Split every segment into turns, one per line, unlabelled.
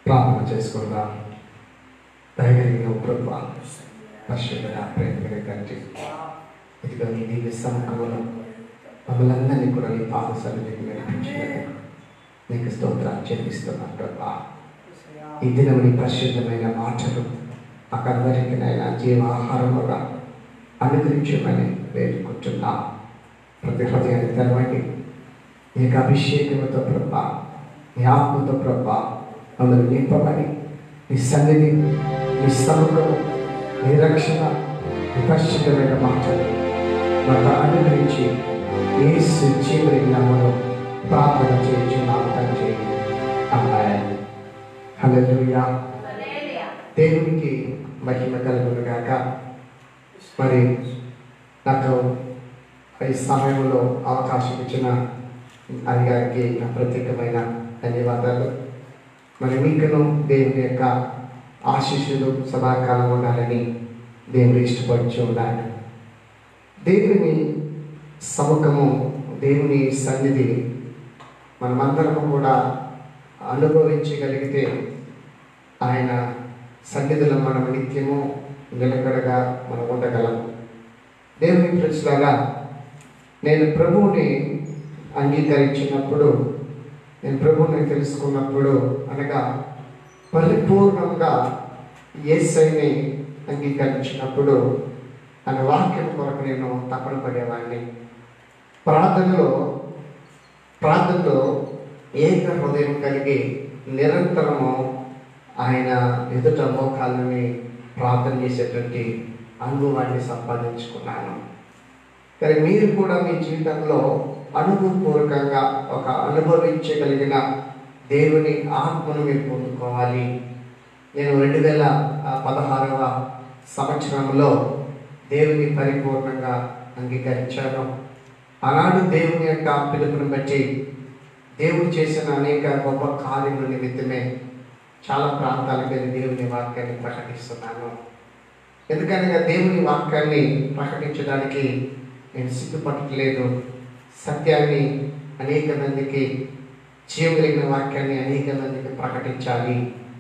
ప్రార్థన చేసుకుందాం దయగలిగిన ప్రభు పరిశుద్ధ ప్రేమ తండ్రి ఇదిగో నీ దివ్య సముఖంలో మమ్మల్ని అందరినీ కూడా నీ పాద సన్నిధికి నడిపించినందుకు నీకు స్తోత్రాలు చెల్లిస్తున్నాను ప్రభా ఈ దినం నీ పరిశుద్ధమైన మాటలు మాకందరికీ నైనా జీవాహారముగా అనుగ్రహించమని వేడుకుంటున్నా ప్రతి హృదయాన్ని తెరవండి నీ యొక్క అభిషేకముతో ప్రభా నీ ఆత్మతో ప్రభా మమ్మల్ని నింపమని నీ సన్నిధి నీ సముఖము నీ రక్షణ నీ పరిశుద్ధమైన మాటలు మాకు అనుగ్రహించి ఏసు చీమరి నామను ప్రార్థన చేయించున్నాము తండ్రి అమ్మాయి హల్లెలూయా దేవునికి మహిమ కలుగును గాక మరి నాకు ఈ సమయంలో అవకాశం ఇచ్చిన అది గారికి నా ప్రత్యేకమైన ధన్యవాదాలు మరి మీకును దేవుని యొక్క ఆశీస్సులు సదాకాలం ఉండాలని దేవుడు ఇష్టపడుచు ఉన్నాడు దేవుని సముఖము దేవుని సన్నిధి మనమందరము కూడా అనుభవించగలిగితే ఆయన సన్నిధిలో మనం నిత్యము నిలకడగా మనం ఉండగలం దేవుని ప్రజలారా నేను ప్రభువుని అంగీకరించినప్పుడు నేను ప్రభువుని తెలుసుకున్నప్పుడు అనగా పరిపూర్ణంగా ఏసైని అంగీకరించినప్పుడు ఆయన వాక్యం కొరకు నేను తపన పడేవాడిని ప్రార్థనలో ప్రార్థనలో ఏక హృదయం కలిగి నిరంతరము ఆయన ఎదుట మోకాలని ప్రార్థన చేసేటువంటి అనుభవాన్ని సంపాదించుకున్నాను కానీ మీరు కూడా మీ జీవితంలో అనుభవపూర్వకంగా ఒక అనుభవించగలిగిన దేవుని ఆత్మను మీరు పొందుకోవాలి నేను రెండు వేల పదహారవ సంవత్సరంలో దేవుని పరిపూర్ణంగా అంగీకరించాను ఆనాడు దేవుని యొక్క పిలుపుని బట్టి దేవుడు చేసిన అనేక గొప్ప కార్యముల నిమిత్తమే చాలా ప్రాంతాలకు వెళ్ళి దేవుని వాక్యాన్ని ప్రకటిస్తున్నాను ఎందుకనగా దేవుని వాక్యాన్ని ప్రకటించడానికి నేను సిగ్గుపట్టలేదు సత్యాన్ని అనేక మందికి జీవగలిగిన వాక్యాన్ని అనేక మందికి ప్రకటించాలి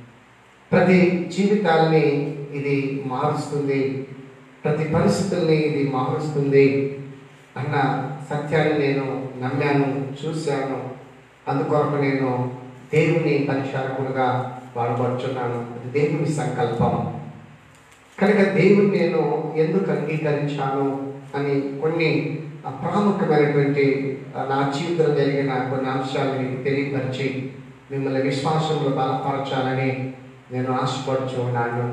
ప్రతి జీవితాల్ని ఇది మారుస్తుంది ప్రతి పరిస్థితుల్ని ఇది మారుస్తుంది అన్న సత్యాన్ని నేను నమ్మాను చూశాను అందుకొరకు నేను దేవుని పరిచారకుడుగా వాడబడుచున్నాను అది దేవుని సంకల్పం కనుక దేవుని నేను ఎందుకు అంగీకరించాను అని కొన్ని ప్రాముఖ్యమైనటువంటి నా జీవితంలో జరిగిన కొన్ని అంశాలు మీకు తెలియపరిచి మిమ్మల్ని విశ్వాసంలో బలపరచాలని నేను ఆశపడుచు ఉన్నాను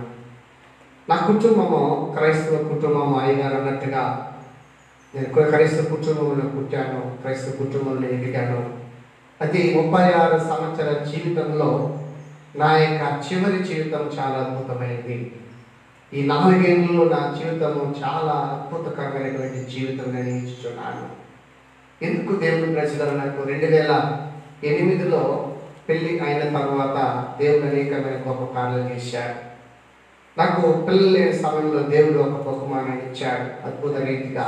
నా కుటుంబము క్రైస్తవ కుటుంబం అయ్యగారు అన్నట్టుగా నేను క్రైస్తవ కుటుంబంలో పుట్టాను క్రైస్తవ కుటుంబంలో ఎదిగాను అది ముప్పై ఆరు సంవత్సరాల జీవితంలో నా యొక్క చివరి జీవితం చాలా అద్భుతమైనది ఈ నాలుగేళ్ళలో నా జీవితము చాలా అద్భుతకరమైనటువంటి జీవితం నేను ఇచ్చుచున్నాను ఎందుకు దేవుని ప్రజలు నాకు రెండు వేల ఎనిమిదిలో పెళ్లి అయిన తర్వాత దేవుడు అనేకమైన గొప్ప కార్యాలు చేశాడు నాకు పిల్లలు లేని సమయంలో దేవుడు ఒక బహుమానాన్ని ఇచ్చాడు అద్భుత రీతిగా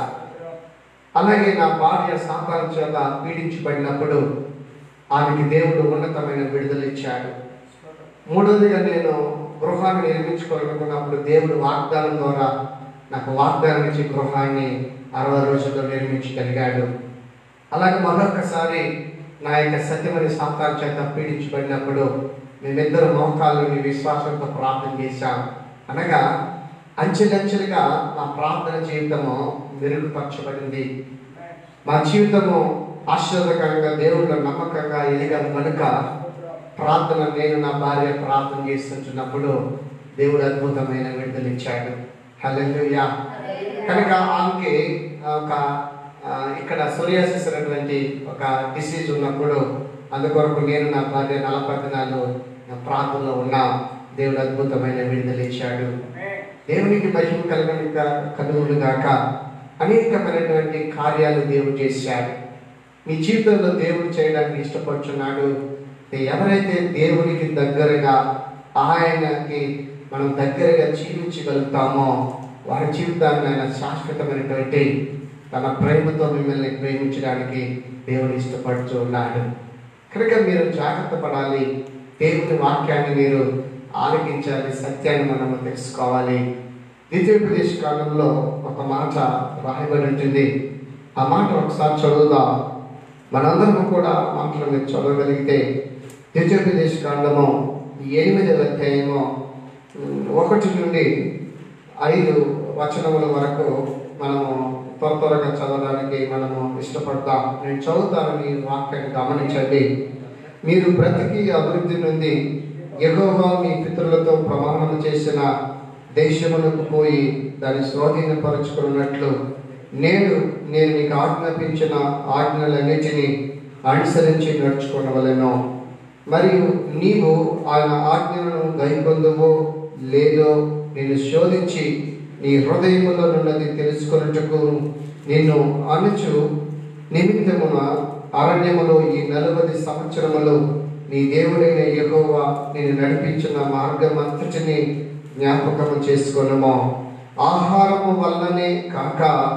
అలాగే నా భార్య సాతాను చేత పీడించబడినప్పుడు ఆమెకి దేవుడు ఉన్నతమైన విడుదల ఇచ్చాడు మూడవదిగా నేను గృహాన్ని నిర్మించుకోవాలనుకున్నప్పుడు దేవుడు వాగ్దానం ద్వారా నాకు వాగ్దానం ఇచ్చి గృహాన్ని అరవై రోజుల్లో నిర్మించగలిగాడు అలాగే మరొకసారి నా యొక్క సత్యమని సాతాన్ చేత పీడించబడినప్పుడు మేమిద్దరు మోకాళ్ళని విశ్వాసంతో ప్రార్థన చేశాం అనగా అంచెలంచెలుగా నా ప్రార్థన జీవితము మెరుగుపరచబడింది మా జీవితము ఆశీర్వదకరంగా దేవుళ్ళ నమ్మకంగా ఎదిగాం కనుక ప్రార్థన నేను నా భార్య ప్రార్థన చేస్తుంటున్నప్పుడు దేవుడు అద్భుతమైన విడుదల ఇచ్చాడు హల్లెలూయా కనుక ఆమెకి ఒక ఇక్కడ సోరియాసిస్ అనేటువంటి ఒక డిసీజ్ ఉన్నప్పుడు అందుకొరకు నేను నా భార్య నలభై దినాలు ప్రాంతంలో ఉన్నా దేవుడు అద్భుతమైన విడుదల ఇచ్చాడు దేవునికి మహిమ కలగని కలుగులు గాక అనేకమైనటువంటి కార్యాలు దేవుడు చేశాడు మీ జీవితంలో దేవుడు చేయడానికి ఇష్టపడుచున్నాడు ఎవరైతే దేవునికి దగ్గరగా ఆయనకి మనం దగ్గరగా జీవించగలుగుతామో వారి జీవితాన్ని ఆయన శాశ్వతమైనటువంటి తన ప్రేమతో మిమ్మల్ని ప్రేమించడానికి దేవుడు ఇష్టపడుతూ ఉన్నాడు కనుక మీరు జాగ్రత్త పడాలి దేవుని వాక్యాన్ని మీరు ఆలకించాలి సత్యాన్ని మనము తెలుసుకోవాలి ద్వితీయోపదేశ కాలంలో ఒక మాట రాయబడి ఉంటుంది ఆ మాట ఒకసారి చదువుదాం మనందరం కూడా మాటలు మీరు చదవగలిగితే ద్వితీయోపదేశ కాండము ఎనిమిదవ అధ్యాయము ఉమ్, ఒకటి నుండి ఐదు వచనముల వరకు మనము త్వర త్వరగా చదవడానికి మనము ఇష్టపడతాం నేను చదువుతాను ఈ వాక్యాన్ని గమనించండి మీరు బ్రతికి అభివృద్ధి నుండి యెహోవా మీ పితరులతో ప్రమాణం చేసిన దేశములకు పోయి దాన్ని స్వాధీనపరుచుకున్నట్లు నేడు నేను మీకు ఆజ్ఞాపించిన ఆజ్ఞలన్నిటినీ అనుసరించి నడుచుకునవలెను మరియు నీవు ఆయన ఆజ్ఞలను గైకొందువో లేదో నిన్ను శోధించి నీ హృదయములో నున్నది తెలుసుకొనుటకు నిన్ను అనుచు నిమిత్తమున అరణ్యములో ఈ నలభై సంవత్సరములు నీ దేవుడైన యెహోవా నేను నడిపించిన మార్గమంతటిని జ్ఞాపకము చేసుకొనుము ఆహారము వల్లనే కాక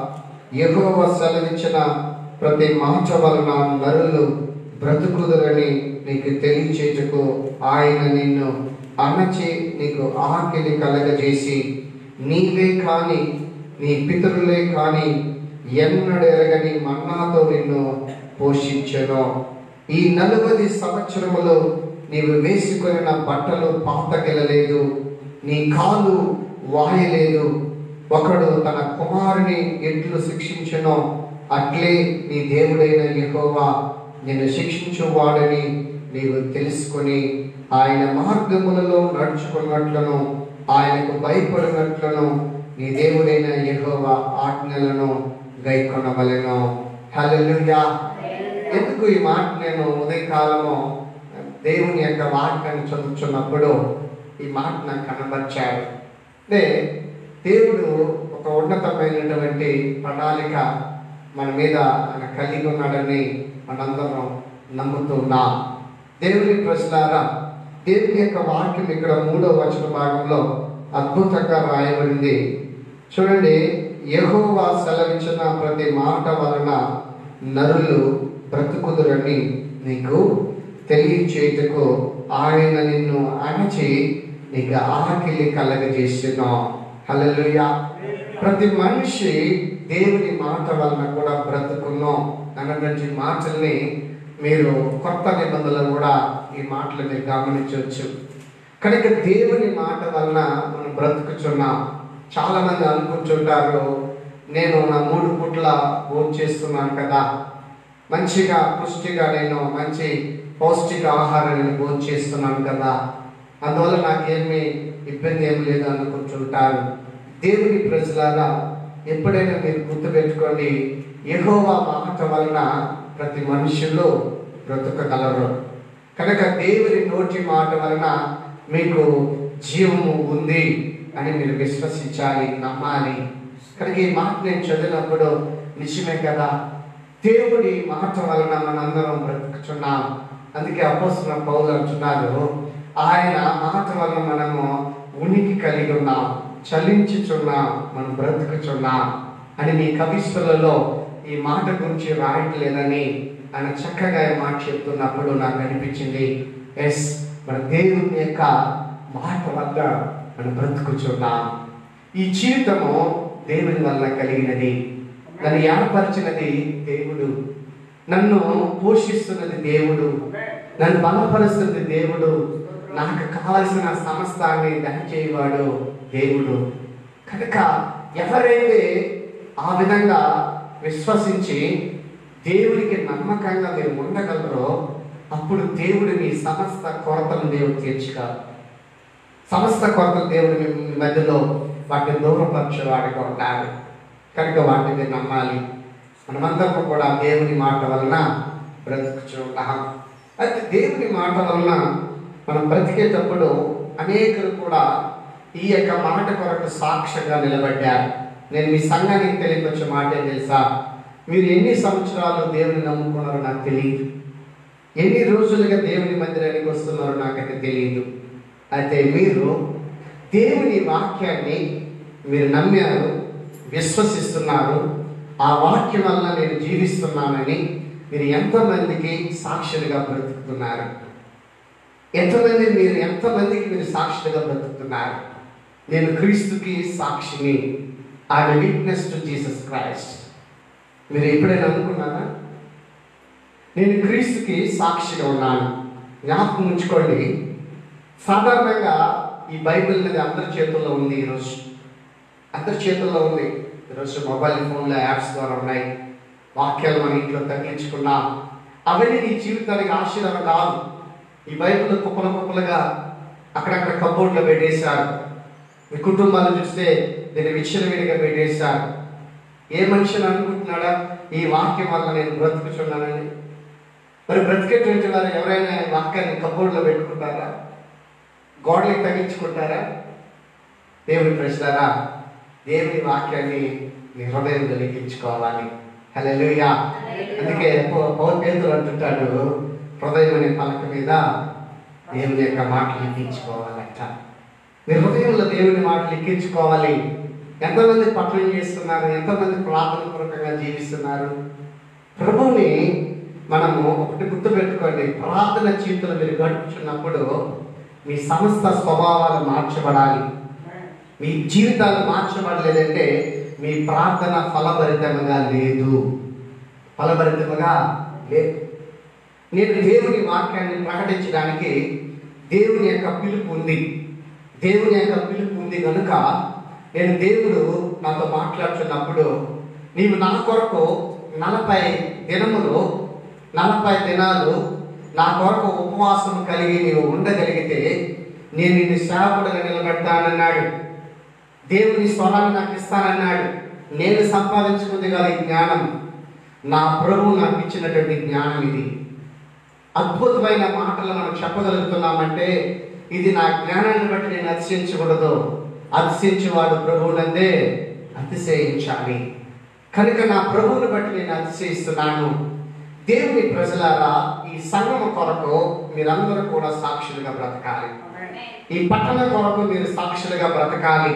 యెహోవా సెలవిచ్చిన ప్రతి మాట వలన నరులు బ్రతుకుదురని నీకు తెలియచేటుకు ఆయన నిన్ను అణచి నీకు ఆకిలి కలగజేసి నీవే కాని నీ పితరులే కాని ఎన్నడు ఎరగని మన్నాతో నిన్ను పోషించెను ఈ నలుబది సంవత్సరములు నీవు వేసుకొనిన బట్టలు పాతకెళ్ళలేదు నీ కాలు వాయలేదు ఒకడు తన కుమారుని ఎట్లు శిక్షించునో అట్లే నీ దేవుడైన యెహోవా నిన్ను శిక్షించువాడని నీవు తెలుసుకొని ఆయన మార్గములలో నడుచుకున్నట్లను ఆయనకు భయపడినట్లను నీ దేవుడైన యెహోవా ఆజ్ఞలను గైకొనవలెను హల్లెలూయా ఎందుకు ఈ మాట నేను ఉదయకాలము దేవుని యొక్క వాక్యాన్ని చదువుతున్నప్పుడు ఈ మాట నాకు కనబరిచాడు అంటే దేవుడు ఒక ఉన్నతమైనటువంటి ప్రణాళిక మన మీద ఆయన కలిగి ఉన్నాడని మనందరం నమ్ముతున్నాం దేవుని ప్రశ్నారా దేవుని యొక్క వాక్యం ఇక్కడ మూడో వచన భాగంలో అద్భుతంగా రాయబడింది చూడండి యెహోవా సెలవిచ్చిన ప్రతి మాట వలన నరులు బ్రతుకుదురని నీకు తెలియచేయటకు ఆయన నిన్ను అణచి నీకు ఆకిలి కలగజేస్తున్నాం హల్లెలూయా ప్రతి మనిషి దేవుని మాట వలన కూడా బ్రతుకున్నాం అన్నటువంటి మాటల్ని మీరు కొత్త నిబంధనలు కూడా ఈ మాటలు మీరు గమనించవచ్చు కనుక దేవుని మాట వలన మనం బ్రతుకుచున్నాం చాలా మంది అనుకుంటుంటారు నేను నా మూడు పుట్ల భోజనం చేస్తున్నాను కదా మంచిగా పుష్టిగా నేను మంచి పౌష్టిక ఆహారం నేను భోజనం చేస్తున్నాను కదా అందువల్ల నాకేమీ ఇబ్బంది ఏం లేదు అనుకుంటుంటారు దేవుని ప్రజలారా ఎప్పుడైనా మీరు గుర్తుపెట్టుకోండి యెహోవా మాట వలన ప్రతి మనుషులు బ్రతకగలరు కనుక దేవుని నోటి మాట వలన మీకు జీవము ఉంది అని మీరు విశ్వసించాలి నమ్మాలి కనుక ఈ మాట నేను చదివినప్పుడు నిజమే కదా దేవుడి మాట వలన మనందరం బ్రతుకుచున్నాం అందుకే అపోస్తున్న పౌలు అంటున్నారు ఆయన మాట వలన మనము ఉనికి కలిగి ఉన్నాం చలించుచున్నాం మనం బ్రతుకుచున్నాం అని మీ కవిస్తులలో ఈ మాట గురించి రాయట్లేదని ఆయన చక్కగా ఈ మాట చెప్తున్నప్పుడు నాకు అనిపించింది ఎస్ మన దేవుని యొక్క మాట వల్ల మనం బ్రతుకుచున్నాం ఈ జీవితము దేవుని వల్ల కలిగినది నన్ను ఏర్పరిచినది దేవుడు నన్ను పోషిస్తున్నది దేవుడు నన్ను బలపరుస్తున్నది దేవుడు నాకు కావలసిన సమస్తాన్ని దయచేయవాడు దేవుడు కనుక ఎవరైతే ఆ విధంగా విశ్వసించి దేవుడికి నమ్మకంగా మీరు ఉండగలరో అప్పుడు దేవుడు మీ సమస్త కొరతలను దేవుడు తీర్చగలరు సమస్త కొరతలు దేవుడు మీ మధ్యలో వాటిని దూరపరచేవాడిగా ఉంటాడు కనుక వాటిని మీరు నమ్మాలి మనమందరం కూడా దేవుని మాట వలన బ్రతుకుచున్నాం అయితే దేవుని మాట వలన మనం బ్రతికేటప్పుడు అనేకులు కూడా ఈ యొక్క మాట కొరకు సాక్ష్యంగా నిలబడ్డారు నేను మీ సంఘానికి తెలియకొచ్చే మాటే తెలుసా మీరు ఎన్ని సంవత్సరాలు దేవుని నమ్ముకున్నారో నాకు తెలియదు ఎన్ని రోజులుగా దేవుని మందిరానికి వస్తున్నారో నాకైతే తెలియదు అయితే మీరు దేవుని వాక్యాన్ని మీరు నమ్మారు విశ్వసిస్తున్నారు ఆ వాక్యం వల్ల నేను జీవిస్తున్నానని మీరు ఎంతమందికి సాక్షులుగా బ్రతుకుతున్నారు ఎంతమంది మీరు ఎంతమందికి మీరు సాక్షిగా బ్రతుకుతున్నారు నేను క్రీస్తుకి సాక్షిని I witness to Jesus Christ మీరు ఎప్పుడైనా అనుకున్నారా నేను క్రీస్తుకి సాక్షిగా ఉన్నాను జ్ఞాపకం ఉంచుకోండి సాధారణంగా ఈ బైబిల్ అనేది అందరి చేతుల్లో ఉంది ఈరోజు అందరి చేతుల్లో ఉంది ఈరోజు మొబైల్ ఫోన్లో యాప్స్ ద్వారా ఉన్నాయి వాక్యాలు మన ఇంట్లో తగిలించుకున్నా అవన్నీ నీ జీవితానికి ఆశీర్వాదం కాదు ఈ బైబిల్ కుప్పలు కుప్పలుగా అక్కడక్కడ కబోర్డ్లో పెట్టేశారు మీ కుటుంబాలు చూస్తే దీన్ని విచ్చలవిడిగా పెట్టేశారు ఏ మనిషిని అనుకుంటున్నాడా ఈ వాక్యం వల్ల నేను బ్రతుకుచున్నానని మరి బ్రతికేటువంటి వారు ఎవరైనా ఈ వాక్యాన్ని కబోర్డ్లో పెట్టుకుంటారా గోడలకు తగిలించుకుంటారా దేవుని ప్రశ్నరా దేవుని వాక్యాన్ని నీ హృదయం కలిగించుకోవాలి హల్లెలూయా అందుకే పౌ- పౌలు పేతులు అంటుంటాడు హృదయం అనే పలక మీద దేవుని యొక్క మాటలు లిఖించుకోవాలంట మీ హృదయంలో దేవుని మాటలు లిఖించుకోవాలి ఎంతమంది పట్టణం చేస్తున్నారు ఎంతమంది ప్రార్థన పూర్వకంగా జీవిస్తున్నారు ప్రభువుని మనము ఒకటి గుర్తుపెట్టుకోండి ప్రార్థన జీవితంలో మీరు గడుపుచున్నప్పుడు మీ సమస్త స్వభావాలు మార్చబడాలి మీ జీవితాలు మార్చబడలేదంటే మీ ప్రార్థన ఫలభరితముగా లేదు ఫలభరితముగా లేదు నేను దేవుని వాక్యాన్ని ప్రకటించడానికి దేవుని యొక్క పిలుపు ఉంది దేవుని యొక్క పిలుపు ఉంది కనుక నేను దేవుడు నాతో మాట్లాడుతున్నప్పుడు నీవు నా కొరకు నలభై దినములు నలభై దినాలు నా కొరకు ఉపవాసం కలిగి నీవు ఉండగలిగితే నేను నిన్ను సేవకుడుగా నిలబెడతానన్నాడు దేవుని స్వరాన్ని నాకు ఇస్తానన్నాడు నేను సంపాదించుకుంది కదా ఈ జ్ఞానం నా ప్రభువు నాకు ఇచ్చినటువంటి జ్ఞానం ఇది అద్భుతమైన మాటలు మనం చెప్పగలుగుతున్నామంటే ఇది నా జ్ఞానాన్ని బట్టి నేను అతిశయించకూడదు అతిశయించేవాడు ప్రభువునందే అతిశయించాలి కనుక నా ప్రభువుని బట్టి నేను అతిశయిస్తున్నాను దేవుని ప్రజలారా ఈ సంగమ కొరకు మీరందరూ కూడా సాక్షులుగా బ్రతకాలి ఈ పట్టణ కొరకు మీరు సాక్షులుగా బ్రతకాలి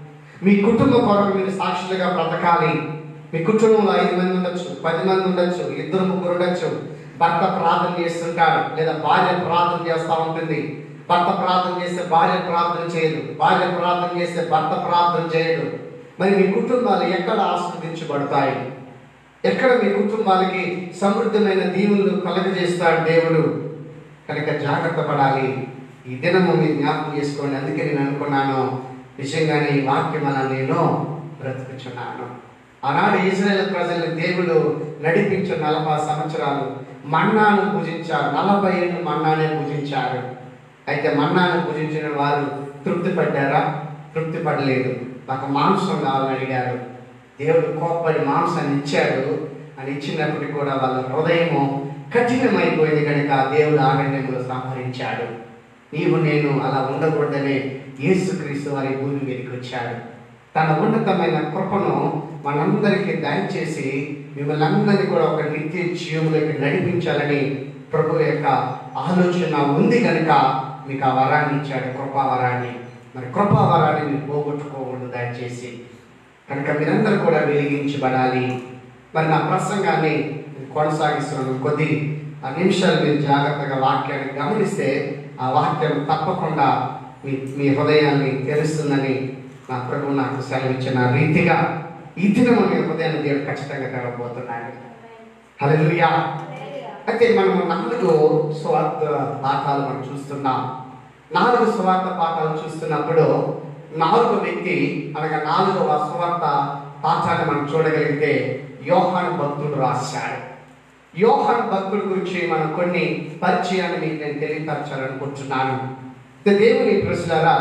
మీ కుటుంబ కొరకు మీరు సాక్షులుగా బ్రతకాలి మీ కుటుంబంలో ఐదు మంది ఉండొచ్చు పది మంది ఉండొచ్చు ఇద్దరు ముగ్గురు ఉండొచ్చు భర్త ప్రార్థన చేస్తుంటాడు లేదా భార్య ప్రార్థన చేస్తూ ఉంటుంది భర్త ప్రార్థన చేస్తే భార్య ప్రార్థన చేయదు భార్య ప్రార్థన చేస్తే భర్త ప్రార్థన చేయడు మరి మీ కుటుంబాలు ఎక్కడ ఆస్వాదించబడతాయి ఎక్కడ మీ కుటుంబాలకి సమృద్ధమైన దీవులు కలగజేస్తాడు దేవుడు కనుక జాగ్రత్త పడాలి ఈ దినము మీరు జ్ఞాపకం చేసుకోండి అందుకే నేను అనుకున్నాను నిజంగానే ఈ వాక్యం అలా నేను బ్రతుకుచున్నాను ఆనాడు ఇజ్రాయెల్ ప్రజలు దేవుడు నడిపించిన నలభై సంవత్సరాలు మన్నాను పూజించారు నలభై ఏళ్ళు మన్నానే పూజించారు అయితే మన్నాను పూజించిన వారు తృప్తి పడ్డారా తృప్తి పడలేదు నాకు మాంసం కావాలని అడిగారు దేవుడు కోప్పడి మాంసాన్ని ఇచ్చాడు అని ఇచ్చినప్పటికీ కూడా వాళ్ళ హృదయము కఠినమైపోయింది కనుక దేవుడు ఆరణ్యంలో సంహరించాడు నీవు నేను అలా ఉండకూడదనే యేసుక్రీస్తు వారి భూమి మీదకి వచ్చాడు తన ఉన్నతమైన కృపను మనందరికీ దయచేసి మిమ్మల్ని అందరినీ కూడా ఒక నిత్య జీవంలోకి నడిపించాలని ప్రభు యొక్క ఆలోచన ఉంది కనుక మీకు ఆ వరాన్ని ఇచ్చాడు కృపా వరాన్ని మరి కృపా వరాన్ని మీరు పోగొట్టుకోకూడదు దయచేసి కనుక మీరందరూ కూడా వెలిగించబడాలి మరి నా ప్రసంగాన్ని నేను కొనసాగిస్తున్నాను కొద్ది ఆ నిమిషాలు మీరు జాగ్రత్తగా వాక్యాన్ని గమనిస్తే ఆ వాక్యం తప్పకుండా మీ మీ హృదయాన్ని తెరుస్తుందని నా ప్రభు నాకు సెలవిచ్చిన రీతిగా ఈ దినం మీ హృదయాన్ని దేవుడు ఖచ్చితంగా తెరవబోతున్నాడు హల్లెలూయా అయితే మనము నాలుగు స్వార్థ పాఠాలు మనం చూస్తున్నాం నాలుగు స్వార్థ పాఠాలు చూస్తున్నప్పుడు నాలుగో వ్యక్తి అనగా నాలుగవ స్వార్థ పాఠాన్ని మనం చూడగలిగితే యోహాను భక్తుడు రాశాడు యోహాను భక్తుడి గురించి మనం కొన్ని పరిచయాన్ని మీకు నేను తెలియపరచాలనుకుంటున్నాను ఇక దేవుని ప్రశ్నరా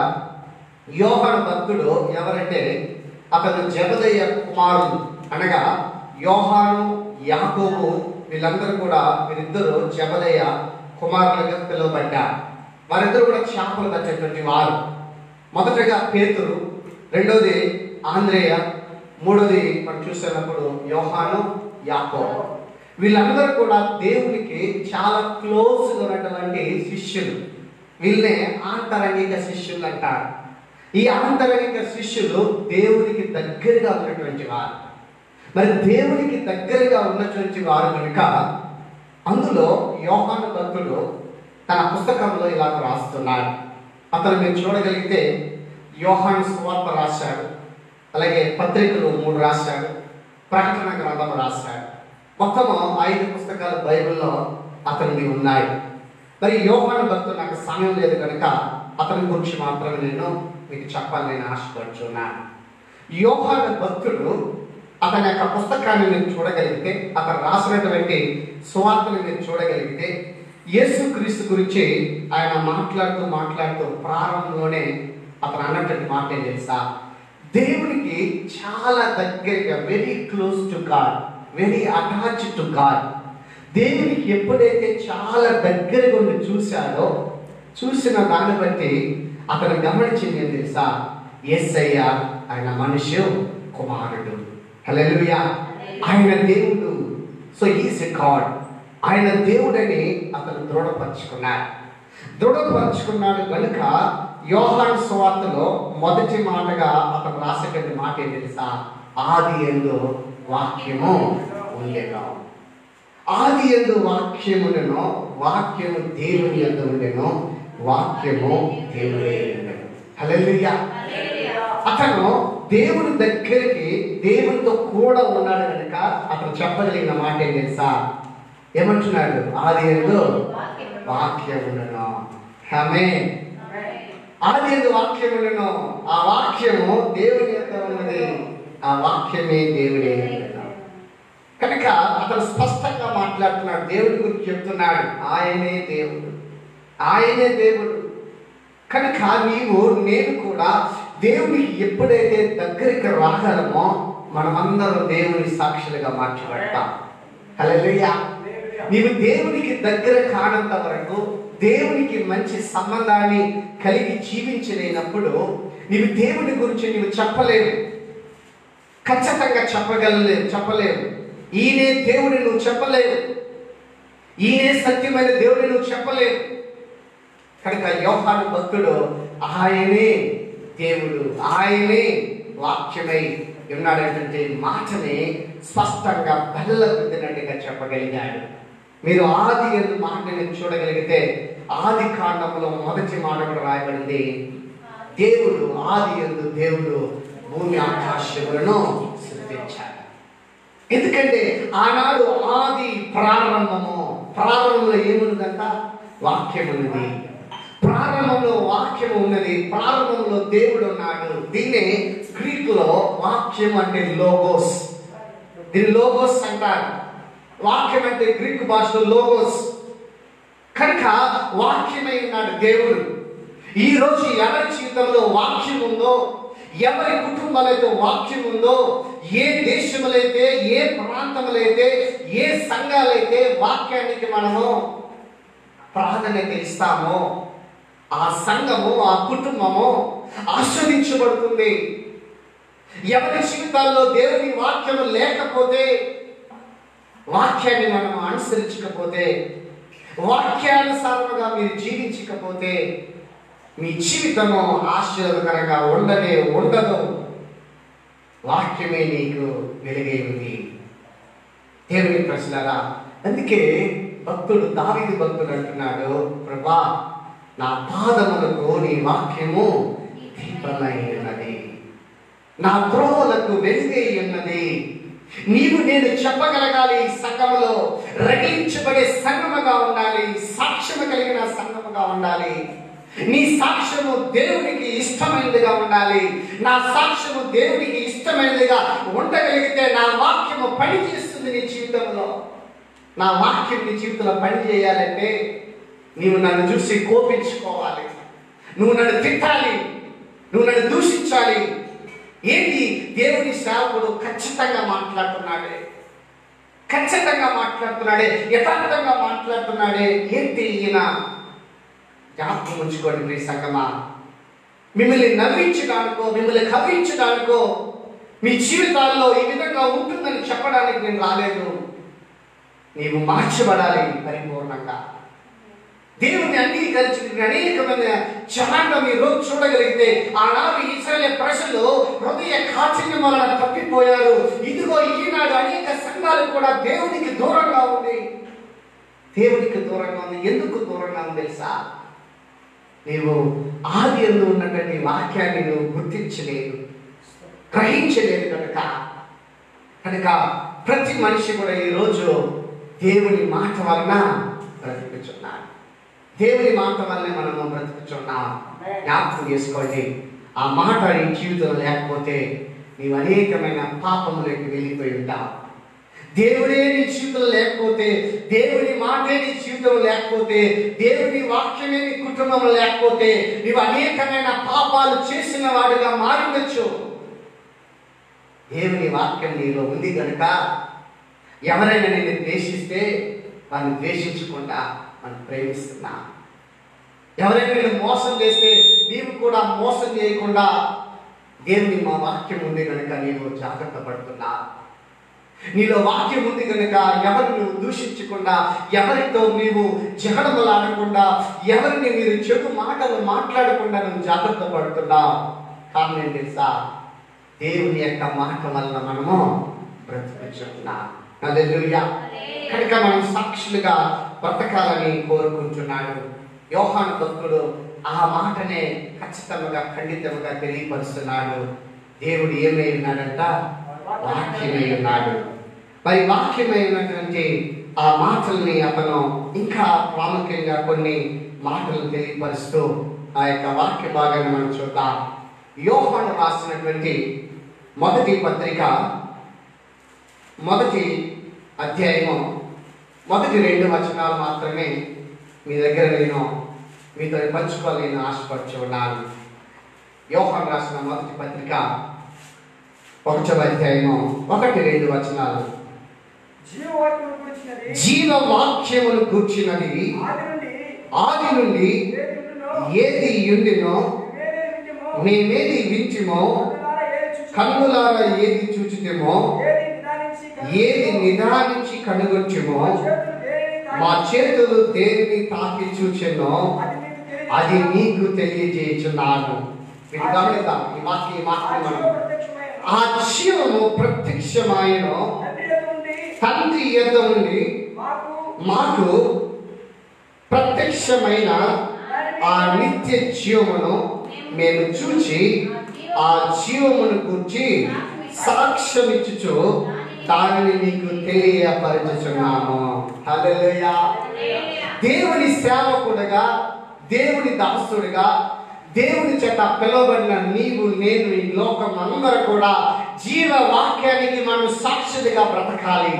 యోహాను భక్తుడు ఎవరంటే అతను జబదయ్య కుమారుడు అనగా యోహాను యాకోబు వీళ్ళందరూ కూడా వీరిద్దరూ జబదయ్య కుమారులుగా పిలువబడ్డారు వారిద్దరు కూడా చేపలు పట్టేటువంటి వారు మొదటగా పేతురు రెండోది ఆంధ్రేయ మూడోది మనం చూసినప్పుడు యోహాను యాకోబు వీళ్ళందరూ కూడా దేవునికి చాలా క్లోజ్గా ఉన్నటువంటి శిష్యులు వీళ్ళనే ఆంతరంగిక శిష్యులు అంటారు ఈ ఆంతరంగిక శిష్యులు దేవునికి దగ్గరగా ఉన్నటువంటి వారు మరి దేవునికి దగ్గరగా ఉన్నటువంటి వారు కనుక అందులో యోహాను భక్తుడు తన పుస్తకంలో ఇలా రాస్తున్నాడు అతను మీరు చూడగలిగితే యోహాను సువార్త రాశాడు అలాగే పత్రికలు మూడు రాశాడు ప్రకటన గ్రంథం రాశాడు మొత్తము ఐదు పుస్తకాలు బైబిల్లో అతనివి ఉన్నాయి మరి యోహాను భక్తుడు నాకు సమయం లేదు కనుక అతని గురించి మాత్రమే నేను మీకు చెప్పాలని నేను ఆశపడుచున్నాను యోహాను భక్తుడు అతని యొక్క పుస్తకాన్ని మీరు చూడగలిగితే అతను రాసినటువంటి సువార్తను మీరు చూడగలిగితే యేసు క్రీస్తు గురించి ఆయన మాట్లాడుతూ మాట్లాడుతూ ప్రారంభంలోనే అతను అన్నటువంటి మాట ఏం తెలుసా దేవునికి చాలా దగ్గరగా very close to God very attach to God దేవునికి ఎప్పుడైతే చాలా దగ్గరగా ఉండి చూశాడో చూసిన దాన్ని బట్టి అతను గమనించింది ఏం తెలుసా ఎస్ఐయ ఆయన మనిషి కుమారుడు హల్లెలూయా ఆయన దేవుడు సో ఈస్ ఎ గాడ్ ఆయన దేవుడని అతను దృఢపరుచుకున్నాడు దృఢపరుచుకున్నాడు కనుక యోహాను సువార్తలో మొదటి మాటగా అతను రాసేటువంటి మాట ఏం తెలుసా ఆది ఎందు వాక్యము ఉండేగా ఆది ఎందు వాక్యములను వాక్యము దేవుని ఎందు ఉండెను వాక్యము దేవుడే ఉండెను హల్లెలూయా అతను దేవుని దగ్గరికి దేవునితో కూడా ఉన్నాడు కనుక అతను చెప్పగలిగిన మాట ఏం తెలుసా ఏమంటున్నాడు ఆది ఎందు వాక్యం ఉండను ఆమె ఆది ఎందు వాక్యం ఉండను ఆ వాక్యము దేవుని యొక్క ఉన్నది ఆ వాక్యమే దేవుడే ఉండెను. కనుక అతను స్పష్టంగా మాట్లాడుతున్నాడు దేవుడి గురించి చెప్తున్నాడు ఆయనే దేవుడు ఆయనే దేవుడు కనుక నీవు నేను కూడా దేవునికి ఎప్పుడైతే దగ్గరికి రాగలమో మనమందరం దేవుని సాక్షులుగా మార్చబడతాం హల్లెలూయా నీవు దేవునికి దగ్గర కానంత వరకు దేవునికి మంచి సంబంధాన్ని కలిగి జీవించలేనప్పుడు నీవు దేవుని గురించి నీవు చెప్పలేవు ఖచ్చితంగా చెప్పగలలేవు చెప్పలేవు ఈయనే దేవుని నువ్వు చెప్పలేవు ఈయనే సత్యమైన దేవుని నువ్వు చెప్పలేవు కనుక యోహాను భక్తుడు ఆయనే దేవుడు ఆయనే వాక్యమై ఉన్నాడటువంటి మాటని స్పష్టంగా బల్ల గుద్దినట్టుగా చెప్పగలిగాడు మీరు ఆది ఎందు మాటని చూడగలిగితే ఆది కాండంలో మొదటి మాట కూడా రాయబడింది దేవుడు ఆది ఎందు దేవుడు భూమి ఆకాశములను సృష్టించాడు ఎందుకంటే ఆనాడు ఆది ప్రారంభము ప్రారంభంలో ఏమున్నదంట వాక్యం ఉన్నది ప్రారంభంలో వాక్యం ఉన్నది ప్రారంభంలో దేవుడు ఉన్నాడు దీన్నే గ్రీక్ లో వాక్యం అంటే లోగోస్ దీని లోగోస్ అంటారు వాక్యం అంటే గ్రీక్ భాషలో లోగోస్ కనుక వాక్యమై ఉన్నాడు దేవుడు ఈ రోజు ఎవరి జీవితంలో వాక్యం ఉందో ఎవరి కుటుంబాలైతే వాక్యం ఉందో ఏ దేశములైతే ఏ ప్రాంతములైతే ఏ సంఘాలైతే వాక్యానికి మనము ప్రాధాన్యత ఇస్తామో ఆ సంఘము ఆ కుటుంబము ఆస్వాదించబడుతుంది ఎవరి జీవితాల్లో దేవుని వాక్యము లేకపోతే వాక్యాన్ని మనం అనుసరించకపోతే వాక్యానుసారముగా మీరు జీవించకపోతే మీ జీవితము ఆశీర్వదకరంగా ఉండనే ఉండదు వాక్యమే నీకు వెలుగై ఉంది దేవుని ప్రశ్నరా అందుకే భక్తుడు దావిది భక్తుడు అంటున్నాడు ప్రభా నా పాదములకు నీ వాక్యము దీపమై ఉన్నది నా త్రోవలకు వెలుగై ఉన్నది నీవు నేను చెప్పగలగాలి ఈ సంఘములో రగిలించబడే సంఘముగా ఉండాలి సాక్ష్యము కలిగిన సంఘముగా ఉండాలి నీ సాక్ష్యము దేవునికి ఇష్టమైనదిగా ఉండాలి నా సాక్ష్యము దేవునికి ఇష్టమైనదిగా ఉండగలిగితే నా వాక్యము పని చేస్తుంది నీ జీవితంలో నా వాక్యం నీ జీవితంలో పని చేయాలంటే నీవు నన్ను చూసి కోపించుకోవాలి నువ్వు నన్ను తిట్టాలి నువ్వు నన్ను దూషించాలి ఏంటి దేవుని సేవకుడు ఖచ్చితంగా మాట్లాడుతున్నాడే ఖచ్చితంగా మాట్లాడుతున్నాడే యథార్థంగా మాట్లాడుతున్నాడే ఏంటి ఈయన జ్ఞాపకం ఉంచుకోండి ప్రియ సంగమా మిమ్మల్ని నవ్వించడానికో మిమ్మల్ని కవ్వించడానికో మీ జీవితాల్లో ఈ విధంగా ఉంటుందని చెప్పడానికి నేను రాలేదు నీవు మార్చబడాలి పరిపూర్ణంగా దేవుని అంగీకరించిన అనేకమైన జనాంగం ఈ రోజు చూడగలిగితే ఆనాడు ఇస్రాయల్ ప్రజలు హృదయ కాఠిన్యం వలన తప్పిపోయారు ఇదిగో ఈనాడు అనేక సంఘాలు కూడా దేవునికి దూరంగా ఉంది దేవునికి దూరంగా ఉంది ఎందుకు దూరంగా ఉంది తెలుసా నీవు ఆది ఎందు ఉన్నటువంటి వాక్యాన్ని నువ్వు గుర్తించలేదు గ్రహించలేదు కనుక కనుక ప్రతి మనిషి కూడా ఈరోజు దేవుని మాట వలన బ్రతుకుచున్నాడు దేవుని మాట వల్లనే మనము బ్రతుకుచున్నాం జ్ఞాపకం చేసుకోండి ఆ మాట నీ జీవితంలో లేకపోతే నీవు అనేకమైన పాపములకు వెళ్ళిపోయి ఉంటావు దేవుడే నీ జీవితంలో లేకపోతే దేవుని మాటే నీ జీవితంలో లేకపోతే దేవుని వాక్యమే నీ కుటుంబంలో లేకపోతే నీవు అనేకమైన పాపాలు చేసిన వాడుగా మారిండొచ్చు దేవుని వాక్యం నీలో ఉంది కనుక ఎవరైనా నిన్ను ద్వేషిస్తే వారిని ద్వేషించకుండా మనం ప్రేమిస్తున్నా ఎవరైనా నేను మోసం చేస్తే నీవు కూడా మోసం చేయకుండా దేవుని మా వాక్యం ఉంది కనుక నీవు జాగ్రత్త పడుతున్నా నీలో వాక్యం ఉంది కనుక ఎవరు నువ్వు దూషించకుండా ఎవరితో నీవు జగడమలాడకుండా ఎవరిని మీరు చెడు మాటలు మాట్లాడకుండా నువ్వు జాగ్రత్త పడుతున్నావు కారణం ఏంటి తెలుసా దేవుని యొక్క మాట వలన మనము బ్రతుకుచున్నాం హల్లెలూయా కనుక మనం సాక్షులుగా బ్రతకాలని కోరుకుంటున్నాడు యోహాను భక్తుడు ఆ మాటనే ఖచ్చితంగా ఖండితంగా తెలియపరుస్తున్నాడు దేవుడు ఏమై ఉన్నాడంట వాక్యమై ఉన్నాడు మరి వాక్యమై ఉన్నటువంటి ఆ మాటల్ని అతను ఇంకా ప్రాముఖ్యంగా కొన్ని మాటలు తెలియపరుస్తూ ఆ యొక్క వాక్య భాగాన్ని మనం చూద్దాం యోహాను రాసినటువంటి మొదటి పత్రిక మొదటి అధ్యాయము మొదటి రెండు వచనాలు మాత్రమే మీ దగ్గర నేను మీతో పంచుకోవాలి నేను ఆశపడుచు ఉన్నాను యోహాన్ రాసిన మొదటి పత్రిక ఒకటవ అధ్యాయము ఒకటి రెండు వచనాలు
జీవవాక్యమును గురించినది
జీవ వాక్యమును కూర్చున్నది
ఆది నుండి
ఆది నుండి
ఏది ఉండునో,
ఏది ఉండినో
వేరే వింటిమో,
మేమేది వింటిమో
కన్నులారా ఏది చూచుచున్నో,
కన్నులారా ఏది చూచితేమో
ఏది నిదానించి
ఏది
కనుగొనుమో,
నిదానించి కనుగొంచుమో
మా చేతులు దేనిని
మా చేతులు దేనిని
తాకి
తాకి చూచెనో
అది
అది
మీకు తెలియజేయుచున్నాను.
నీకు తెలియజేయుచున్నాను మీరు గమనిద్దాం ఈ వాక్య ఈ
ఆ
వాక్యం
జీవ
మనం
ప్రత్యక్షమైన
ఆ జీవము ప్రత్యక్షమాయను
తండ్రి యొద్ద నుండి
తండ్రి యొద్ద నుండి
మాకు
మాకు ప్రత్యక్షమైన ఆ నిత్య జీవమును మేము చూచి ఆ జీవమును గురించి సాక్ష్యమిచ్చుచు దానిని నీకు తెలియపరచుచున్నాము హల్లెలూయా దేవుని సేవకుడుగా దేవుని దాసుడుగా దేవుని చేత పిలువబడిన నీవు నేను ఈ లోకం అందరూ కూడా జీవ వాక్యానికి మనం సాక్షిగా బ్రతకాలి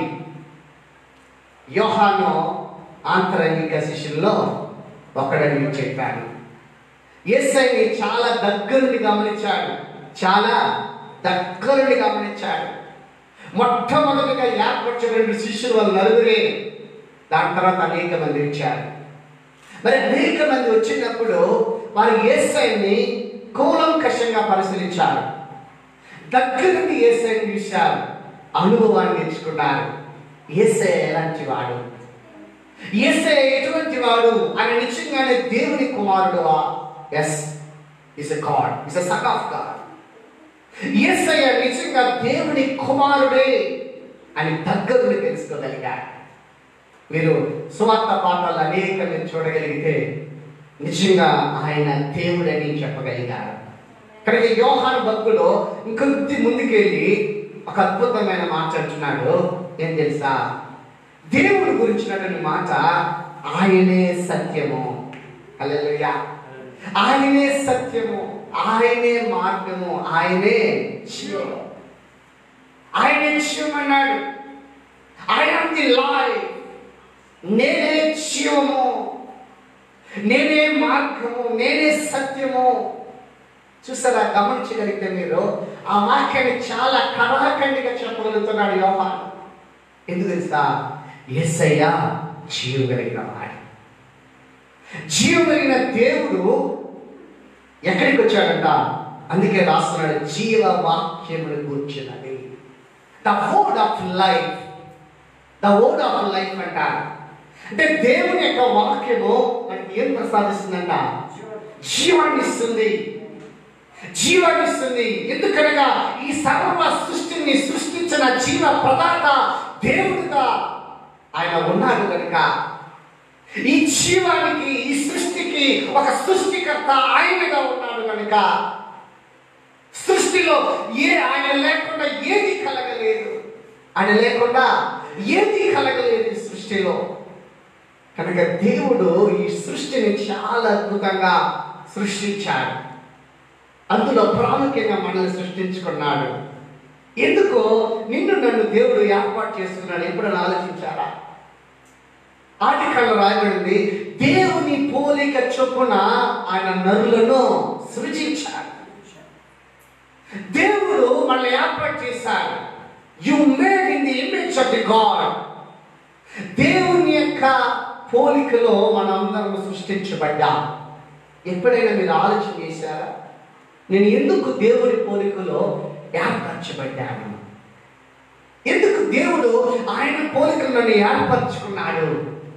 యోహాను ఆంతరంగిక శిష్యుల్లో ఒకడని మీకు చెప్పాను ఎస్ఐని చాలా దగ్గరుండి గమనించాడు చాలా దగ్గరుండి గమనించాడు మొట్టమొదటిగా ఏర్పరిచిన రెండు శిష్యులు వాళ్ళు నలుగురే దాని తర్వాత అనేక మంది వచ్చారు మరి అనేక మంది వచ్చినప్పుడు వారు ఏసైని కూలంకషంగా పరిశీలించారు దగ్గర నుండి ఏసైని చూశారు అనుభవాన్ని నేర్చుకున్నారు ఏసై ఎలాంటి వాడు ఏసై ఎటువంటి వాడు ఆయన నిజంగానే దేవుని కుమారుడు yes is a God is a son of God Yesayya నిజంగా దేవుని కుమారుడే అని దగ్గరుండి తెలుసుకోగలిగాడు మీరు సువార్త పాఠాలు అనేక మీరు చూడగలిగితే నిజంగా ఆయన దేవుడని చెప్పగలిగారు కనుక యోహాను భక్తులు ఇంకొద్ది ముందుకెళ్ళి ఒక అద్భుతమైన మాట అంటున్నాడు ఏం తెలుసా దేవుడి గురించినటువంటి మాట ఆయనే సత్యము హల్లెలూయా ఆయనే సత్యము ఆయనే మార్గము ఆయనే జీవము ఆయనే జీవం అన్నాడు ఐ ఆమ్ ది లైఫ్ నేనే జీవము నేనే మార్గము నేనే సత్యము చూసారా గమనించగలిగితే మీరు ఆ వాక్యాన్ని చాలా కళాఖండిగా చెప్పగలుగుతున్నాడు యోహాన్ ఎందుకు తెలుసా ఎస్ఐయ జీవం కలిగిన వాడు జీవం కలిగిన దేవుడు ఎక్కడికి వచ్చాడంట అందుకే రాస్తున్నాడు జీవ వాక్యమును కూర్చున్నది the word of life the word of life అంటారు అంటే దేవుని యొక్క వాక్యము మనకి ఏం ప్రసాదిస్తుందంట జీవాన్ని ఇస్తుంది జీవాన్ని ఇస్తుంది ఎందుకనగా ఈ సర్వ సృష్టిని సృష్టించిన జీవ పదార్థ దేవుడుగా ఆయన ఉన్నాడు కనుక ఈ జీవానికి ఈ సృష్టికి ఒక సృష్టికర్త ఆయనగా ఉన్నాడు కనుక సృష్టిలో ఏ ఆయన లేకుండా ఏది కలగలేదు ఆయన లేకుండా ఏది కలగలేదు ఈ సృష్టిలో కనుక దేవుడు ఈ సృష్టిని చాలా అద్భుతంగా సృష్టించాడు అందులో ప్రాముఖ్యంగా మనల్ని సృష్టించుకున్నాడు ఎందుకు నిన్ను నన్ను దేవుడు ఏర్పాటు చేసుకున్నాడు ఎప్పుడైనా ఆలోచించారా ఆర్టికల్ రాయబడింది దేవుని పోలిక చొప్పున ఆయన నరులను సృజించాడు దేవుడు మనల్ని ఏర్పాటు చేశాడు you made in the image of the God దేవుని యొక్క పోలికలో మనందరం సృష్టించబడ్డా ఎప్పుడైనా మీరు ఆలోచన చేశారా నేను ఎందుకు దేవుని పోలికలో ఏర్పరచబడ్డాను ఎందుకు దేవుడు ఆయన పోలికలు నన్ను ఏర్పరచుకున్నాడు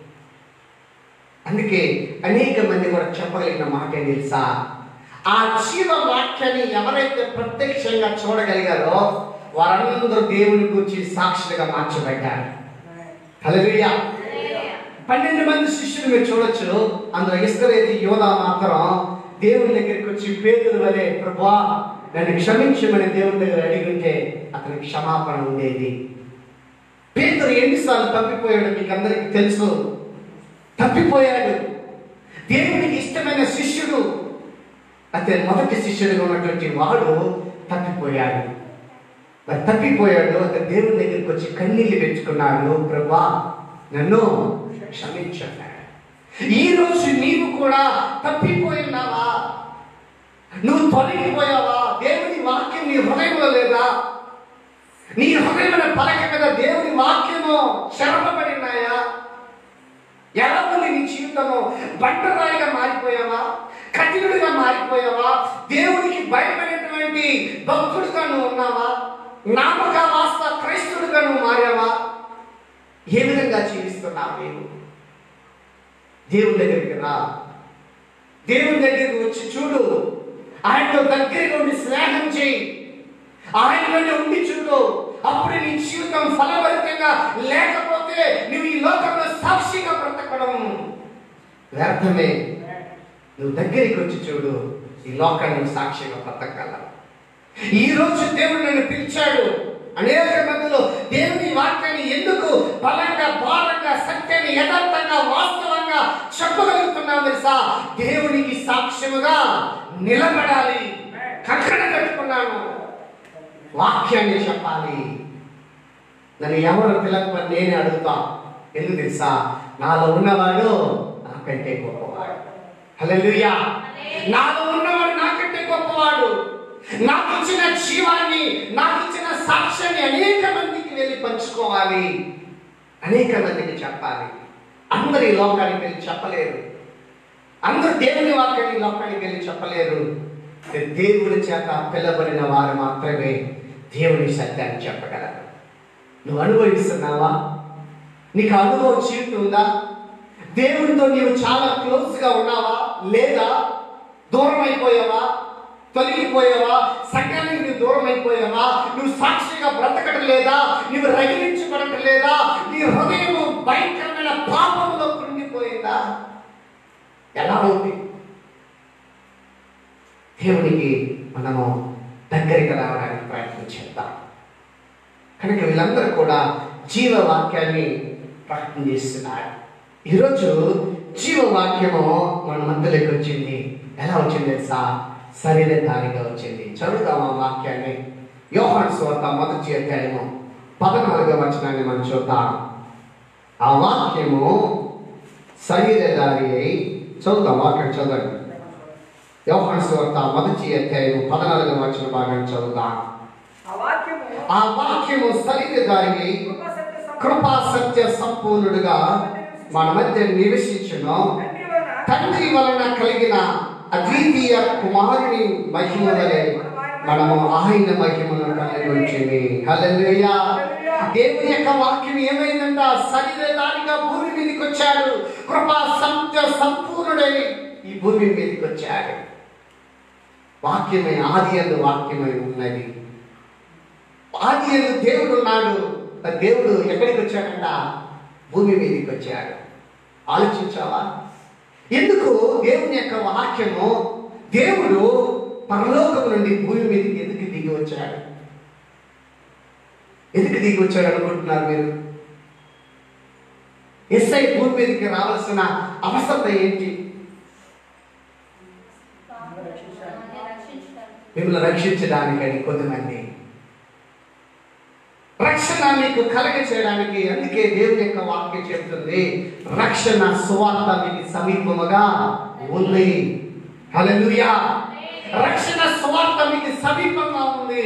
అందుకే అనేక మంది కూడా చెప్పగలిగిన మాట ఏం తెలుసా ఆ జీవ వాక్యాన్ని ఎవరైతే ప్రత్యక్షంగా చూడగలిగారో వారందరూ దేవుని గురించి సాక్షులుగా మార్చబడ్డారు హల్లెలూయా పన్నెండు మంది శిష్యులు మీరు చూడొచ్చు అందులో ఇస్కరేతి యోధ మాత్రం దేవుని దగ్గరికి వచ్చి పేదల వలె ప్రభా నన్ను క్షమించమని దేవుని దగ్గర అడిగింటే అతనికి క్షమాపణ ఉండేది పేదరు ఎన్నిసార్లు తప్పిపోయాడు మీకు అందరికీ తెలుసు తప్పిపోయాడు దేవునికి ఇష్టమైన శిష్యుడు అతని మొదటి శిష్యుడిగా ఉన్నటువంటి వాడు తప్పిపోయాడు మరి తప్పిపోయాడు అతను దేవుని దగ్గరికి వచ్చి కన్నీళ్ళు పెంచుకున్నాడు ప్రభా నన్ను క్షమించన్నాడు ఈ రోజు నీవు కూడా తప్పిపోయినావా నువ్వు తొలగిపోయావా దేవుని వాక్యం నీ హృదయంలో లేదా నీ హృదయమైన పలక మీద దేవుని వాక్యము చెరపబడినాయా ఎలా ఉంది నీ జీవితము బండరాయిగా మారిపోయావా కఠినుడిగా మారిపోయావా దేవునికి భయపడేటువంటి భక్తుడిగా నువ్వు ఉన్నావా నామక వాస్త క్రైస్తుడిగా నువ్వు మారావా ఏ విధంగా జీవిస్తున్నావు నీవు దేవుని దగ్గరికి రా దేవుని దగ్గరికి వచ్చి చూడు ఆయనతో దగ్గరగా ఉండి స్నేహం చేయి ఆయనలోనే ఉండి చూడు అప్పుడు నీ జీవితం ఫలభరితంగా లేకపోతే నువ్వు ఈ లోకంలో సాక్షిగా బ్రతకడం వ్యర్థమే నువ్వు దగ్గరికి వచ్చి చూడు ఈ లోకాన్ని నువ్వు సాక్షిగా బ్రతకగలవు ఈ రోజు దేవుడు నన్ను పిలిచాడు అనేక మందిలో దేవుని వాక్యాన్ని ఎందుకు బలంగా భారంగా సత్యాన్ని యథార్థంగా వాస్తవంగా చెప్పగలుగుతున్నావు తెలుసా దేవునికి సాక్ష్యముగా నిలబడాలి కక్కడ కట్టుకున్నాను వాక్యాన్ని చెప్పాలి నన్ను ఎవరు పిలకపోతే నేనే అడుగుతా ఎందుకు తెలుసా నాలో ఉన్నవాడు నాకంటే గొప్పవాడు హల్లెలూయా నాలో ఉన్నవాడు నాకంటే గొప్పవాడు నాకు ఇచ్చిన జీవాన్ని నాకు ఇచ్చిన సాక్ష్యాన్ని అనేక మందికి వెళ్ళి పంచుకోవాలి అనేక మందికి చెప్పాలి అందరు ఈ లోకానికి వెళ్ళి చెప్పలేరు అందరూ దేవుని వాక్యాన్ని ఈ లోకానికి వెళ్ళి చెప్పలేరు దేవుని చేత పిలబడిన వారు మాత్రమే దేవుని సత్యాన్ని చెప్పగలరు నువ్వు అనుభవిస్తున్నావా నీకు అనుభవం జీవితం ఉందా దేవునితో నీవు చాలా క్లోజ్గా ఉన్నావా లేదా దూరం అయిపోయావా తొలగిపోయావా సంఘానికి నువ్వు దూరం అయిపోయావా నువ్వు సాక్షిగా బ్రతకడం లేదా నువ్వు రగిలించబడటం లేదా నీ హృదయం భయంకరమైన పాపంలో కృంగిపోయిందా ఎలా ఉంది దేవునికి మనము దగ్గరికి రావడానికి ప్రయత్నం చేద్దాం కనుక వీళ్ళందరూ కూడా జీవవాక్యాన్ని ప్రకటన చేస్తున్నారు ఈరోజు జీవవాక్యము మన మధ్యలోకి వచ్చింది ఎలా వచ్చింది తెలుసా శరీరధారిగా వచ్చింది చదువుతాం ఆ వాక్యాన్ని యోహాన్ స్వార్త మొదటి అధ్యాయము పదనాలుగో వచనాన్ని మనం చూద్దాం ఆ వాక్యము శరీరధారి అయి చదువుతాం వాక్యం చదవండి యోహాన్ స్వార్త మొదటి అధ్యాయము పదనాలుగో వచన భాగాన్ని చదువుతాం
ఆ వాక్యము
ఆ వాక్యము శరీరధారి అయి
కృప సత్య సంపూర్ణ
కృపా సత్య సంపూర్ణుడుగా మన మధ్య నివసించును
తండ్రి వలన
తండ్రి వలన కలిగిన అద్వితీయ కుమారుని మహిమ వలె మనము ఆయన మహిమను కలిగి ఉంటుంది హల్లెలూయా దేవుని యొక్క వాక్యం ఏమైందంట శరీరదానిగా భూమి మీదకి వచ్చాడు కృపా సత్య సంపూర్ణుడై ఈ భూమి మీదకి వచ్చాడు వాక్యమై ఆది అందు వాక్యమై ఉన్నది ఆది అందు దేవుడు ఉన్నాడు ఆ దేవుడు ఎక్కడికి వచ్చాడంట భూమి మీదకి వచ్చాడు ఆలోచించావా ఎందుకు దేవుని యొక్క వాక్యము దేవుడు పరలోకం నుండి భూమి మీదకి ఎందుకు దిగి వచ్చాడు ఎందుకు దిగి వచ్చాడు అనుకుంటున్నారు మీరు ఎస్ఐ భూమి మీదకి రావాల్సిన అవసరత ఏంటి మిమ్మల్ని రక్షించడానికని కొద్దిమంది రక్షణ మీకు కలగ చేయడానికి అందుకే దేవుని యొక్క వాక్యం చెప్తుంది రక్షణ సువార్త మీకు సమీపముగా ఉంది హల్లెలూయా రక్షణ సువార్త మీకు సమీపంగా ఉంది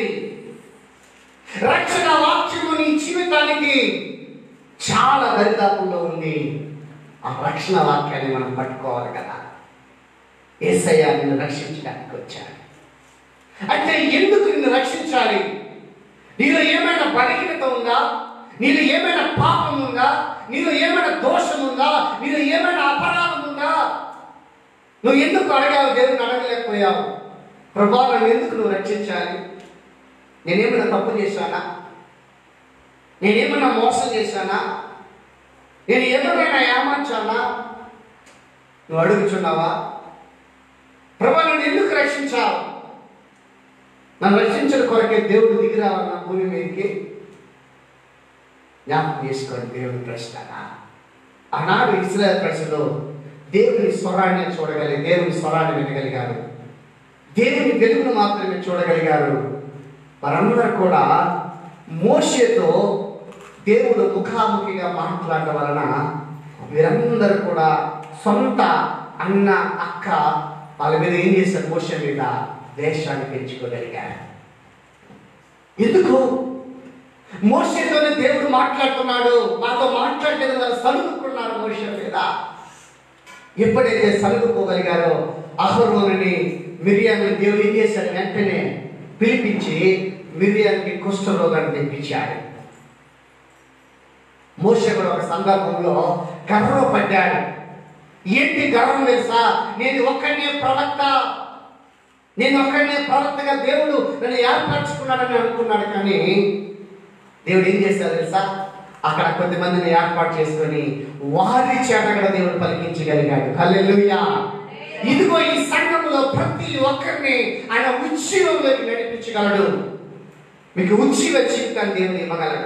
రక్షణ వాక్యము నీ జీవితానికి చాలా దరిదాపుల్లో ఉంది ఆ రక్షణ వాక్యాన్ని మనం పట్టుకోవాలి కదా ఏసయ్య నిన్ను రక్షించడానికి వచ్చాడు అంటే ఎందుకు నిన్ను రక్షించాలి నీలో ఏమైనా బలహీనత ఉందా నీలో ఏమైనా పాపం ఉందా నీలో ఏమైనా దోషం ఉందా నీలో ఏమైనా అపరాధం ఉందా నువ్వు ఎందుకు అడగావు దేవుని అడగలేకపోయావు ప్రభా నన్ను ఎందుకు నువ్వు రక్షించాలి నేనేమైనా తప్పు చేశానా నేనేమైనా మోసం చేశానా నేను ఎవరైనా ఏమార్చానా నువ్వు అడుగుచున్నావా ప్రభా నన్ను ఎందుకు రక్షించావు నన్ను రక్షించడం కొరకే దేవుడు దిగి రావాలన్న భూమి మీదకి జ్ఞాపకం చేసుకోండి దేవుని ప్రశ్న ఆనాడు ఇస్రాయల్ ప్రజలు దేవుని స్వరాన్ని చూడగలిగి దేవుని స్వరాన్ని వినగలిగారు దేవుని వెలుగును మాత్రమే చూడగలిగారు వారందరూ కూడా మోషేతో దేవుడు ముఖాముఖిగా మాట్లాడడం వలన వీరందరూ కూడా సొంత అన్న అక్క వాళ్ళ మీద ఏం చేశారు మోషే మీద దేశాన్ని పెంచుకోగలిగారు ఎందుకు మోషేతోనే దేవుడు మాట్లాడుతున్నాడు మాతో మాట్లాడలేదు వాళ్ళు సలుగుకున్నారు మోషే మీద ఎప్పుడైతే సలుగుకోగలిగారో అహరోనుని మిరియాని దేవుడు ఏం చేశాడు వెంటనే పిలిపించి మిరియానికి కుష్ఠరోగాన్ని తెప్పించాడు మోషే కూడా ఒక సందర్భంలో గర్వపడ్డాడు ఏంటి గర్వం తెలుసా నేను ఒక్కడినే ప్రవక్త నేను ఒక్కడినే ప్రవక్తగా దేవుడు నన్ను ఏర్పరచుకున్నాడని అనుకున్నాడు కానీ దేవుడు ఏం చేశాడు తెలుసా అక్కడ కొద్దిమందిని ఏర్పాటు చేసుకొని వారి చేత కూడా దేవుడు పలికించగలిగాడు హల్లెలూయా ఇదిగో ఈ సంఘంలో ప్రతి ఒక్కరిని ఆయన ఉజ్జీవంలోకి నడిపించగలడు మీకు ఉజ్జీవ జీవితాన్ని దేవుడు ఇవ్వగలడు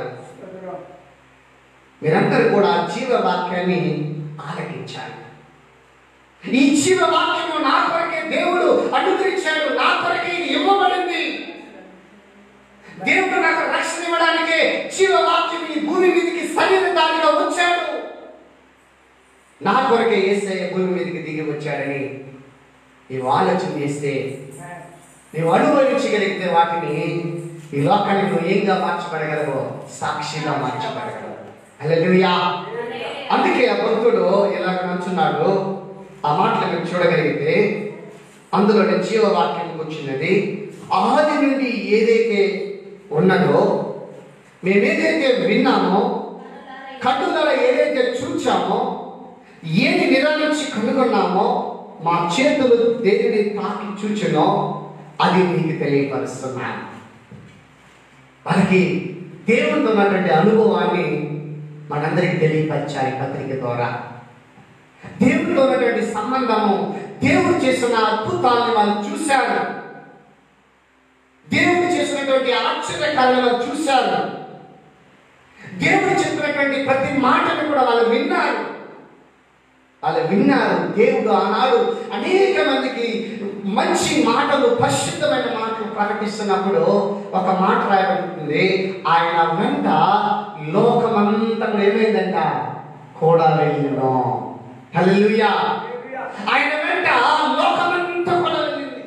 మీరందరూ కూడా జీవ వాక్యాన్ని ఆలకించాలి ఈ జీవ వాక్యము నా కొరకే దేవుడు అనుగ్రహించాడు నా కొరకే ఇది ఇవ్వబడింది దేవుడు నాకు రక్షణ ఇవ్వడానికే జీవవాక్యం ఈ భూమి మీదకి శరీరధారిగా వచ్చాడు నా కొరకే ఏసయ్య భూమి మీదకి దిగి వచ్చాడని నీవు ఆలోచన చేస్తే నీవు అనుభవించగలిగితే వాటిని ఈ లోకానికి నువ్వు ఏంగా మార్చబడగలవో సాక్షిగా మార్చబడగలవు హల్లెలూయా అందుకే ఆ భక్తుడు ఇలాగ నుంచున్నాడు ఆ మాటలు మీరు చూడగలిగితే అందులోని జీవవాక్యం వచ్చినది ఆది నుండి ఏదైతే ఉన్నదో మేమేదైతే విన్నామో కట్టుదల ఏదైతే చూచామో ఏది నిరాలించి కనుగొన్నామో మా చేతులు దేనిని తాకి చూచునో అది మీకు తెలియపరుస్తున్నాను మనకి దేవునితో ఉన్నటువంటి అనుభవాన్ని మనందరికీ తెలియపరచాలి పత్రిక ద్వారా దేవుడితో ఉన్నటువంటి సంబంధము దేవుడు చేసిన అద్భుతాలను వాళ్ళు చూశారు దేవుడు చేసినటువంటి ఆశ్చర్యకాలను వాళ్ళు చూశారు దేవుడు చెప్పినటువంటి ప్రతి మాటను కూడా వాళ్ళు విన్నారు వాళ్ళు విన్నారు దేవుడు ఆనాడు అనేక మందికి మంచి మాటలు పరిశుద్ధమైన మాటలు ప్రకటిస్తున్నప్పుడు ఒక మాట రాయబడుతుంది ఆయన వెంట లోకమంతా కూడా ఏమైందంట కూడా వెళ్ళినో హల్లెలూయా ఆయన వెంట లోకమంతా కూడా వెళ్ళింది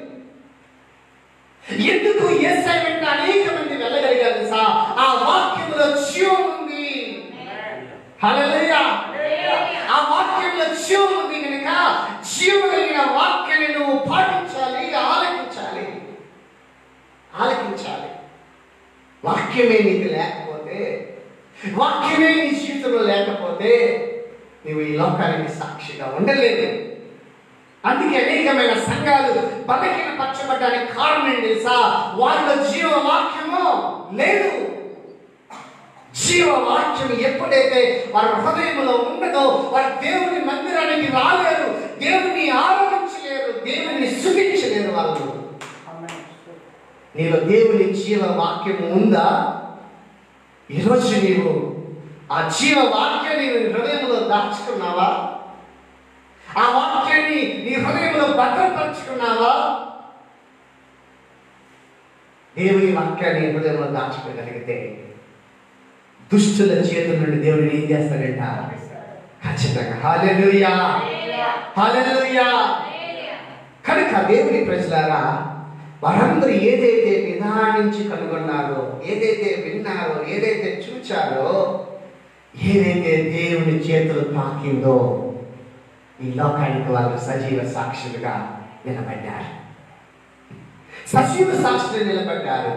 ఎందుకు ఎస్ఐ వెంట అనేక మంది వెళ్ళగలిగారు తెలుసా ఆ వాక్యంలో జీవం ఉంది హల్లెలూయా ఆ వాక్యంలో జీవం ఉంది కనుక జీవం కలిగిన వాక్యాన్ని నువ్వు పాటించాలి ఆలకించాలి ఆలకించాలి వాక్యమే నీకు లేకపోతే వాక్యమే నీ జీవితంలో లేకపోతే నువ్వు ఈ లోకానికి సాక్షిగా ఉండలేదు అందుకే అనేకమైన సంఘాలు బలహీన పరచబడ్డానికి కారణం ఏంటి తెలుసా వాళ్ళ జీవ వాక్యము లేదు జీవ వాక్యం ఎప్పుడైతే వారి హృదయంలో ఉండదో వారు దేవుని మందిరానికి రాలేరు దేవుని ఆరాధించలేరు దేవుని సుఖించలేరు వాళ్ళు
ఆమేన్.
నీలో దేవుని జీవ వాక్యం ఉందా ఈరోజు నీవు ఆ జీవ వాక్యాన్ని నీ హృదయంలో దాచుకున్నావా ఆ వాక్యాన్ని నీ హృదయంలో భద్రపరుచుకున్నావా దేవుని వాక్యాన్ని హృదయంలో దాచుకోగలిగితే దుష్టుల చేతుల నుండి దేవుడిని ఏం చేస్తాడంట ఖచ్చితంగా హాలెలూయా హాలెలూయా కనుక దేవుని ప్రజలారా వారందరూ ఏదైతే నిదానించి కనుగొన్నారో ఏదైతే విన్నారో ఏదైతే చూచారో ఏదైతే దేవుని చేతులు తాకిందో ఈ లోకానికి వాళ్ళు సజీవ సాక్షులుగా నిలబడ్డారు సజీవ సాక్షులు నిలబడ్డారు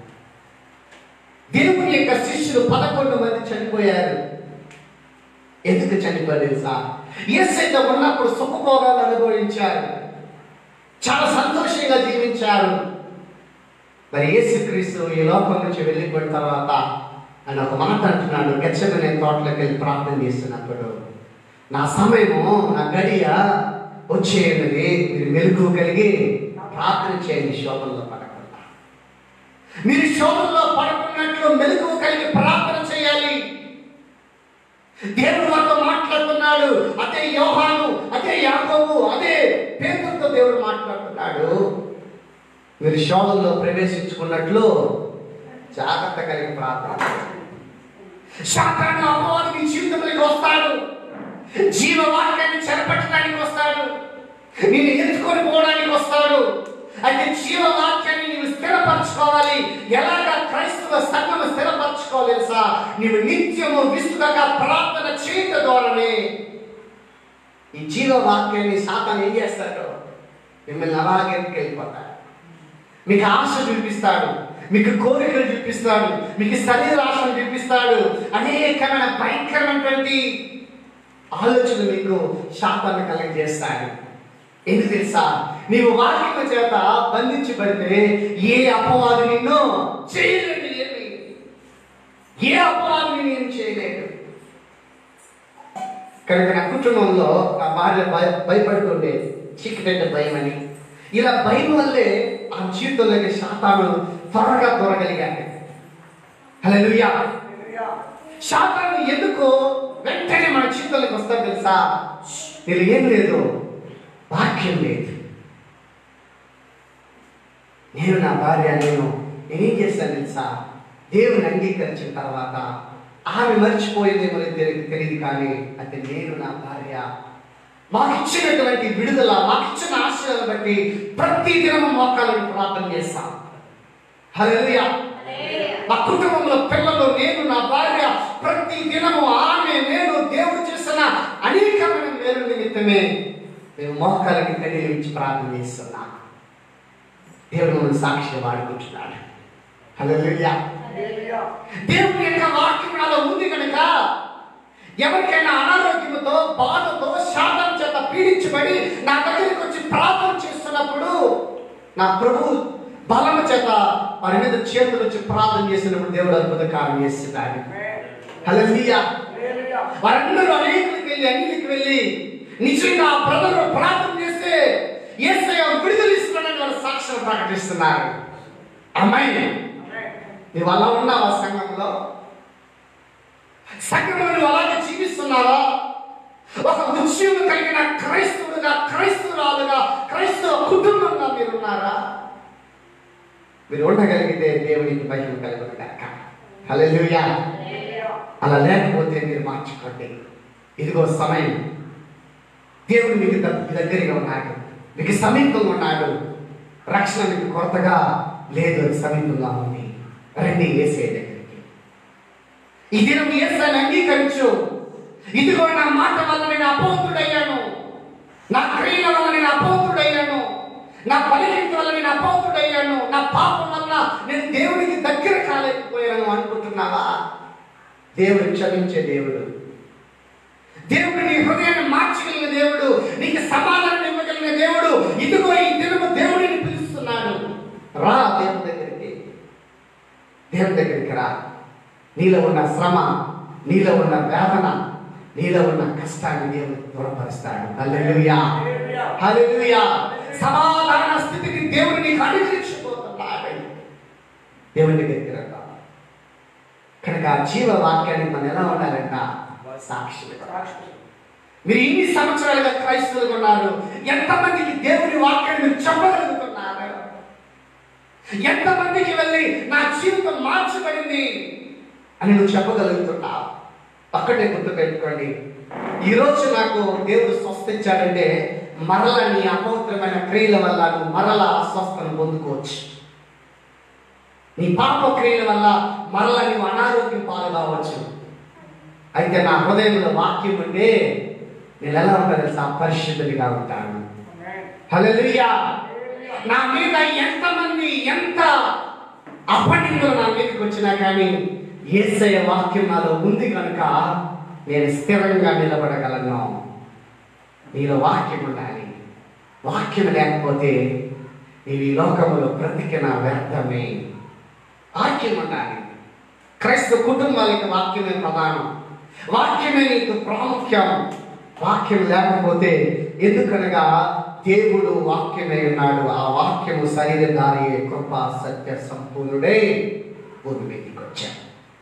దేవుని యొక్క శిష్యులు పదకొండు మంది చనిపోయారు ఎందుకు చనిపోయారు తెలుసా ఏసైతే ఉన్నప్పుడు సుఖభోగాలు అనుభవించారు చాలా సంతోషంగా జీవించారు మరి యేసుక్రీస్తు ఈ లోకం నుంచి వెళ్ళిపోయిన తర్వాత ఆయన ఒక మాట అంటున్నాడు గచ్చమనే తోటలోకి వెళ్ళి ప్రార్థన చేస్తున్నప్పుడు నా సమయము నా గడియ వచ్చేయన్నది మీరు మెలకు కలిగి ప్రార్థన చేయండి శోభంలో పడకుండా మీరు శోభంలో పడుకున్నట్లు మెలకు కలిగి ప్రార్థన చేయాలి దేవుడు వారితో మాట్లాడుతున్నాడు అదే యోహాను అదే యాకోబు అదే పేరుతో దేవుడు మాట్లాడుతున్నాడు మీరు శోభంలో ప్రవేశించుకున్నట్లు జాగ్రత్త కలిగి ప్రార్థన శాతాను అపవాది మీ జీవితంలోకి వస్తాడు జీవవాక్యాన్ని చెరపట్టడానికి వస్తాడు నేను ఎత్తుకొని పోవడానికి వస్తాడు అయితే జీవవాక్యాన్ని నీవు స్థిరపరచుకోవాలి ఎలాగా క్రైస్తవ సంఘము స్థిరపరచుకోవాలి తెలుసా నీవు నిత్యము విస్తుగా ప్రార్థన చేయట ద్వారానే ఈ జీవవాక్యాన్ని సాతాను ఏం చేస్తాడు మిమ్మల్ని అలాగే వెళ్ళిపోతాడు మీకు ఆశ చూపిస్తాడు మీకు కోరికలు చూపిస్తాడు మీకు శరీర ఆశలు చూపిస్తాడు అనేకమైన భయంకరమైనటువంటి ఆలోచనలు మీకు శాపాన్ని కలిగజేస్తాడు ఎందుకు తెలుసా నీవు వాక్యం చేత బంధించబడితే ఏ అపవాది నిన్ను చేయలేడు ఏమి ఏ అపవాది నేను చేయలేడు కనుక నా కుటుంబంలో నా భార్య భయ భయపడుతుండేది చీకటంటే భయం అని ఇలా భయం వల్లే ఆ జీవితంలోకి శాతాను త్వరగా దొరగలిగాడు హల్లెలూయా
హల్లెలూయా.
శాతాను ఎందుకు వెంటనే మన జీవితంలోకి వస్తాడు తెలుసా నేను ఏం లేదు వాక్యం లేదు నేను నా భార్య నేను నేనేం చేశాను తెలుసా దేవుని అంగీకరించిన తర్వాత ఆమె మర్చిపోయేదేమో తెలియదు తెలియదు కానీ అయితే నేను నా భార్య మాకు ఇచ్చినటువంటి విడుదల మాకు ఇచ్చిన ఆశయాలను బట్టి ప్రతి దినము మోకాలను ప్రార్థన చేస్తాం హల్లెలూయా మా కుటుంబంలో పిల్లలు నేను నా భార్య ప్రతి దినము ఆమె నేను దేవుడు చేసిన అనేకమైన మేలు నిమిత్తమే మేము మోకాలకి కన్నీళ్ళు ఇచ్చి ప్రార్థన చేస్తున్నాం దేవుడు మమ్మల్ని సాక్షి వాడుకుంటున్నాడు హల్లెలూయా
హల్లెలూయా.
దేవుని యొక్క వాక్యం నాలో ఉంది కనుక ఎవరికైనా అనారోగ్యంతో బాధతో శాతం చేత పీడించబడి నా దగ్గరికి వచ్చి ప్రార్థన చేస్తున్నప్పుడు నా ప్రభు బలము చేత వారి మీద చేతులు వచ్చి ప్రార్థన చేసినప్పుడు దేవుడు అద్భుత కార్యం చేస్తున్నాడు
ఆమేన్.
హల్లెలూయా
హల్లెలూయా.
వారందరూ అనేకులకు వెళ్ళి అన్నిటికి వెళ్ళి నిజంగా ఆ ప్రజలు ప్రార్థన చేస్తే ఏసయ్య విడుదల ఇస్తున్నాడని వారు సాక్ష్యం ప్రకటిస్తున్నారు అమ్మాయి
ఆమేన్.
నీవు అలా ఉన్నావా సంఘంలో సంఘంలో నువ్వు అలాగే జీవిస్తున్నావా ఒక ఉద్యోగం కలిగిన క్రైస్తవుడుగా క్రైస్తవురాలుగా క్రైస్తవ కుటుంబంగా మీరు ఉన్నారా మీరు ఉండగలిగితే దేవునికి మహిమ కలుగును కాక హల్లెలూయా
హల్లెలూయా.
అలా లేకపోతే మీరు మార్చుకోండి ఇదిగో సమయం దేవుడు మీకు దగ్- మీ దగ్గరగా ఉన్నాడు మీకు సమీపంగా ఉన్నాడు రక్షణ మీకు కొరతగా లేదు అది సమీపంగా ఉంది రండి ఏసే దగ్గరికి ఈ దినం ఏసాన్ని అంగీకరించు ఇదిగో నా మాట వల్ల నేను అపౌతుడయ్యాను నా క్రియల వల్ల నేను అపౌతుడయ్యాను నా బలిహింత వల్ల నేను అపౌతుడయ్యాను నా పాపం వల్ల నేను దేవుడికి దగ్గర కాలేకపోయాను అనుకుంటున్నావా దేవుడు క్షమించే దేవుడు దేవుడు నీ హృదయాన్ని మార్చగలిగిన దేవుడు నీకు సమాధానం ఇవ్వగలిగిన దేవుడు ఇదిగో ఈ దినము దేవుడిని పిలుస్తున్నాడు రా దేవుని దగ్గరికి దేవుని దగ్గరికి రా నీలో ఉన్న శ్రమ నీలో ఉన్న వేదన నీలో ఉన్న కష్టాన్ని దేవుడు దూరపరుస్తాడు హల్లెలూయా హల్లెలూయా సమాధాన స్థితికి దేవుడు నీకు అనుగ్రహించబోతున్నాడు దేవుని దగ్గర రా. కనుక ఆ జీవ వాక్యానికి మనం ఎలా ఉండాలంట సాక్షులుగా మీరు ఇన్ని సంవత్సరాలుగా క్రైస్తవులుగా ఉన్నారు ఎంతమందికి దేవుని వాక్యాన్ని మీరు చెప్పగలుగుతున్నారు ఎంతమందికి వెళ్ళి నా జీవితం మార్చబడింది అని నువ్వు చెప్పగలుగుతున్నావు ఒక్కటే గుర్తు పెట్టుకోండి ఈరోజు నాకు దేవుడు స్వస్థ ఇచ్చాడంటే మరల నీ అపవిత్రమైన క్రియల వల్ల నువ్వు మరల అస్వస్థను పొందుకోవచ్చు నీ పాప క్రియల వల్ల మరల నువ్వు అనారోగ్యం పాలు కావచ్చు అయితే నా హృదయంలో వాక్యం ఉంటే నేను ఎలా ఉంటాను తెలుసా పరిశుద్ధుడిగా ఉంటాను హల్లెలూయా నా మీద ఎంతమంది ఎంత అపనిందులు నా మీదకి వచ్చినా కానీ ఏసయ వాక్యం నాలో ఉంది కనుక నేను స్థిరంగా నిలబడగలను నీలో వాక్యం ఉండాలి వాక్యం లేకపోతే నీవు ఈ లోకములో బ్రతికిన వ్యర్థమే వాక్యం ఉండాలి క్రైస్తవ కుటుంబాలకి వాక్యమే ప్రధానం వాక్యమే నీకు ప్రాముఖ్యం వాక్యం లేకపోతే ఎందుకనగా దేవుడు వాక్యమై ఉన్నాడు ఆ వాక్యము శరీరధారి కృపా సత్య సంపూర్ణుడే భూమి మీదకి వచ్చాడు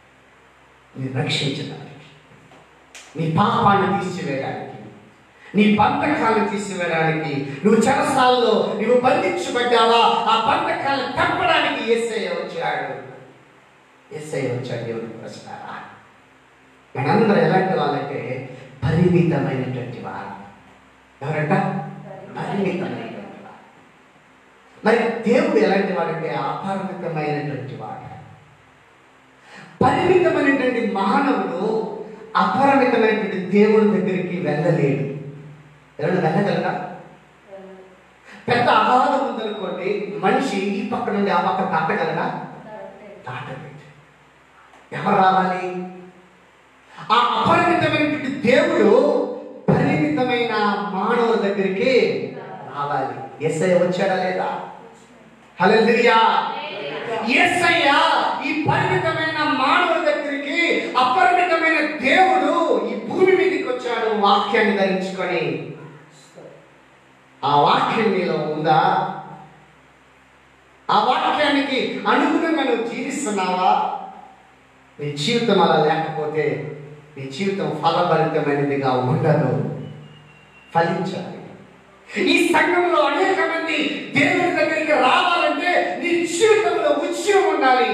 నీ రక్షించడానికి నీ పాపాన్ని తీసివేయడానికి నీ బంధకాలను తీసివేయడానికి నువ్వు చెరసాల్లో నువ్వు బంధించబడ్డావా ఆ బంధకాలను తప్పడానికి ఎస్ఐ వచ్చాడు ఎస్ఐ వచ్చాడు దేవుని ప్రశ్నారా మనందరూ ఎలాంటి వాళ్ళంటే పరిమితమైనటువంటి వారు ఎవరంట పరిమితమైనటువంటి వారు మరి దేవుడు ఎలాంటి వాడంటే అపరిమితమైనటువంటి వాడు పరిమితమైనటువంటి మానవుడు అపరిమితమైనటువంటి దేవుడి దగ్గరికి వెళ్ళలేడు ఎవరైనా వెళ్ళగలరా పెద్ద అగాధం ఉందనుకోండి మనిషి ఈ పక్క నుండి ఆ పక్క దాటగలరా దాటలేదు ఎవరు రావాలి ఆ అపరిమితమైనటువంటి దేవుడు పరిమితమైన మానవుల దగ్గరికి రావాలి ఎస్ఐ వచ్చాడా లేదా హల్లెలూయా యేసయ్య ఈ పరిమితమైన మానవుల దగ్గరికి అపరిమితమైన దేవుడు ఈ భూమి మీదకి వచ్చాడు వాక్యాన్ని ధరించుకొని ఆ వాక్యం నీలో ఉందా ఆ వాక్యానికి అనుగుణంగా నువ్వు జీవిస్తున్నావా నీ జీవితం అలా లేకపోతే నీ జీవితం ఫలభరితమైనదిగా ఉండదు ఫలించాలి ఈ సంఘంలో అనేక మంది దేవుని దగ్గరికి రావాలంటే నీ జీవితంలో ఉద్యమం ఉండాలి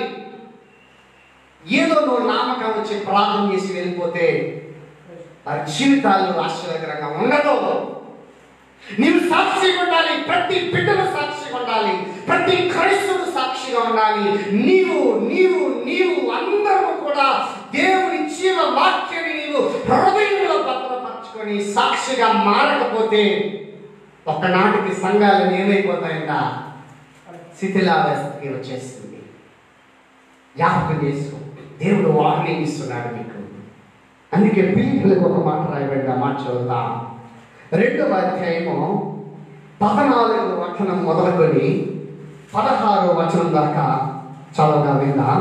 ఏదో నువ్వు నామకం వచ్చి ప్రార్థన చేసి వెళ్ళిపోతే వారి జీవితాలు ఆశ్చర్యకరంగా ఉండదు నీవు సాక్షిగా ఉండాలి ప్రతి బిడ్డలు సాక్షిగా ఉండాలి ప్రతి క్రైస్తవుడు సాక్షిగా ఉండాలి నీవు నీవు నీవు అందరూ కూడా దేవుని జీవ వాక్యాన్ని నీవు హృదయంలో భద్రపరచుకొని సాక్షిగా మారకపోతే ఒకనాటికి సంఘాలు ఏమైపోతాయంట శిథిలావస్థకి వచ్చేస్తుంది జ్ఞాపకం చేసుకో దేవుడు వార్నింగ్ ఇస్తున్నాడు మీకు అందుకే పిలుపులకు ఒక మాట రాయబడి ఆ మాట చదువుతాం రెండవ అధ్యాయము పదనాలుగు వచనం మొదలుకొని పదహారు వచనం దాకా చదవగా విందాం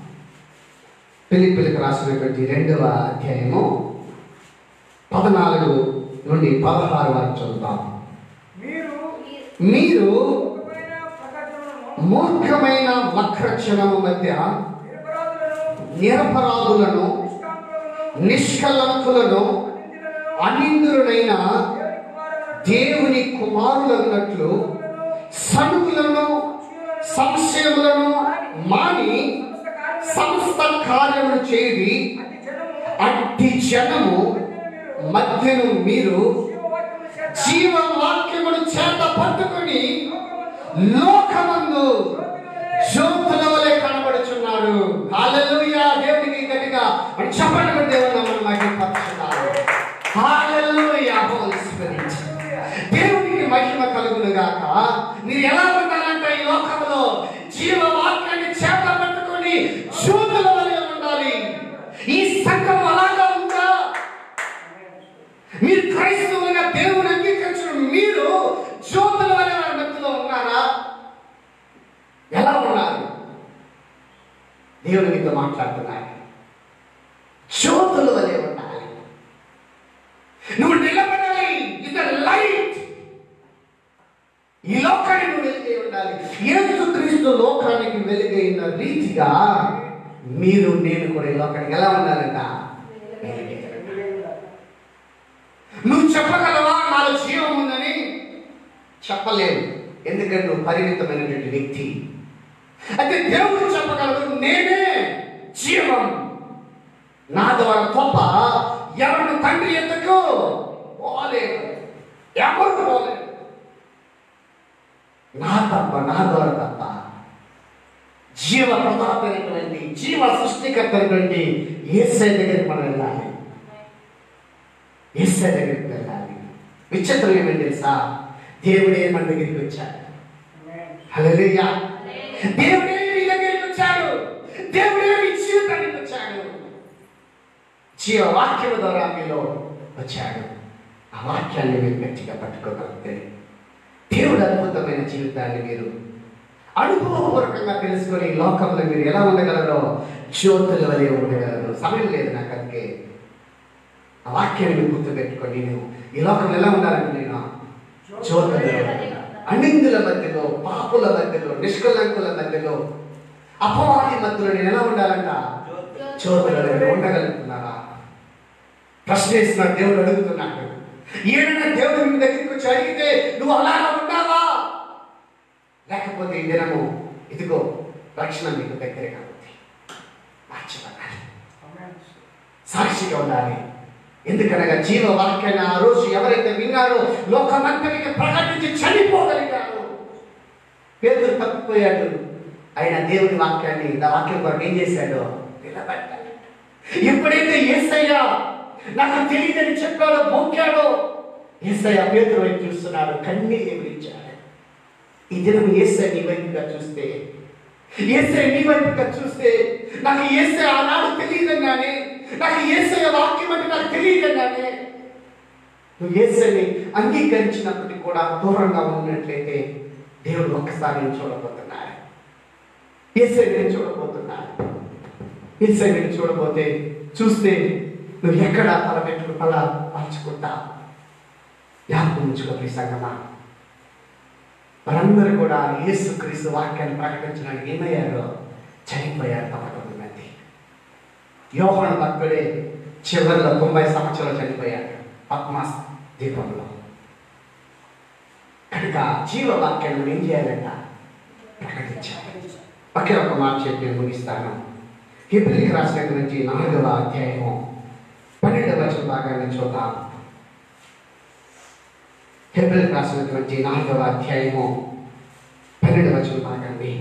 పిలిపిలకు రాసినటువంటి రెండవ అధ్యాయము పద్నాలుగు నుండి పదహారు వరకు చదువుతాం
మీరు
మీరు
మూర్ఖమైన ప్రకటనలను,
మూర్ఖమైన వక్రక్షణము మధ్య
నిరపరాధులను,
నిరపరాధులను
నిష్కాంతులను,
నిష్కలంకులను
అనిందితులను,
అనిందులైన
దేవుని కుమారులను,
దేవుని కుమారులన్నట్లు సనుగులను సంశయములను మాని
సమస్త కార్యములను,
సమస్త కార్యములు చేయి
అట్టి జనము
అట్టి జనము మధ్యను మీరు
జీవవాక్యముల చేత
జీవవాక్యమును చేత పట్టుకొని
లోకమందు
లోకమందు
జ్యోతివలె
జ్యోతుల వలె కనబడుచున్నారు హల్లెలూయా దేవునికి గట్టిగా మరి చెప్పండి మరి దేవుని నామమున మహిమపరచున్నారు హల్లెలూయా హోలీ స్పిరిట్ దేవునికి మహిమ కలుగును గాక మీరు ఎలా ఉండాలంటే ఈ లోకంలో జీవవాక్యాన్ని చేత పట్టుకొని జ్యోతుల వలె ఉండాలి ఈ సంఘం అలాగా ఉందా మీరు క్రైస్తవులుగా దేవుని అంగీకరించిన మీరు జ్యోతుల వలె వారి మధ్యలో ఉన్నారా ఎలా ఉన్నారు దేవుడు మీతో మాట్లాడుతున్నారు మీరు నేను కూడా ఈ లోకానికి ఎలా ఉండాలంట నువ్వు చెప్పగలవా నాలో జీవం ఉందని చెప్పలేవు ఎందుకంటే నువ్వు పరిమితమైనటువంటి వ్యక్తి అయితే దేవుడు చెప్పగలడు నేనే జీవం నా ద్వారా తప్ప ఎవరు తండ్రి ఎందుకు పోలేదు ఎవరు పోలేదు నా తప్ప నా ద్వారా తప్ప జీవ ప్రదాతైనటువంటి జీవ సృష్టికర్త అయినటువంటి ఏసై దగ్గరికి మనం వెళ్ళాలి ఏసై దగ్గరికి వెళ్ళాలి విచిత్రం ఏమని తెలుసా దేవుడే మన దగ్గరికి వచ్చాడు హల్లెలూయా దేవుడే నీ దగ్గరికి వచ్చాడు దేవుడే నీ జీవితానికి వచ్చాడు జీవ వాక్యం ద్వారా మీలో వచ్చాడు ఆ వాక్యాన్ని మీరు గట్టిగా పట్టుకోగలిగితే దేవుడు అద్భుతమైన జీవితాన్ని మీరు అనుభవపూర్వకంగా తెలుసుకొని ఈ లోకంలో మీరు ఎలా ఉండగలరో జ్యోతుల వలె ఉండగలరు సమయం లేదు నాకు అందుకే ఆ వాక్యాన్ని మీరు గుర్తుపెట్టుకొని నేను ఈ లోకంలో ఎలా ఉండాలంటే నేను జ్యోతుల అనిందుల మధ్యలో పాపుల మధ్యలో నిష్కలంకుల మధ్యలో అపవాది మధ్యలో నేను ఎలా ఉండాలంట జ్యోతుల వలె ఉండగలుగుతున్నారా ప్రశ్న వేసిన దేవుడు అడుగుతున్నాడు ఏదైనా దేవుడు మీ దగ్గరికి వచ్చి అడిగితే నువ్వు అలా ఉన్నావా లేకపోతే ఈ దినము ఇదిగో రక్షణ మీకు దగ్గరగా ఉంది మార్చబడాలి సాక్షిగా ఉండాలి ఎందుకనగా జీవ వాక్యాన్ని ఆ రోజు ఎవరైతే విన్నారో లోకమంతరికి ప్రకటించి చనిపోగలిగారు పేదలు తప్పిపోయాడు ఆయన దేవుని వాక్యాన్ని ఆ వాక్యం కొరకు ఏం చేశాడో నిలబడ్డాడు ఎప్పుడైతే ఏసయ్య నాకు తెలియదని చెప్పాడో బొక్కాడో ఏసయ్య పేదలు వైపు చూస్తున్నాడు కన్నీరు ఎగిరించాడు ఈ దినం ఏసై నీ వైపుగా చూస్తే ఏసై నీ వైపుగా చూస్తే నాకు ఏసై ఆనాడు తెలియదన్నానే నాకు ఏసై వాక్యం అంటే నాకు తెలియదన్నానే నువ్వు ఏసైని అంగీకరించినప్పటికీ కూడా దూరంగా ఉన్నట్లయితే దేవుడు ఒక్కసారి నేను చూడబోతున్నాడు ఏసై నేను చూడబోతున్నాడు ఏసై నేను చూడబోతే చూస్తే నువ్వు ఎక్కడ తల పెట్టుకుని తల మార్చుకుంటా జ్ఞాపకం ఉంచుకో ఈ సంగమా వారందరూ కూడా యేసు క్రీస్తు వాక్యాన్ని ప్రకటించడానికి ఏమయ్యారో చనిపోయారు పదకొండు మంది యోహాను భక్తుడే చివరిలో తొంభై సంవత్సరాలు చనిపోయాడు పద్మాస్ దీపంలో కనుక జీవ వాక్యాన్ని ఏం చేయాలంట ప్రకటించాలి ఒకే ఒక మాట చెప్పి నేను ముగిస్తాను హిబ్రిల్కి రాసినటువంటి నాలుగవ అధ్యాయము పన్నెండవ వచన భాగాన్ని చూద్దాం హెబ్రిల్ రాసినటువంటి నాలుగవ అధ్యాయము పన్నెండవ వచన భాగాన్ని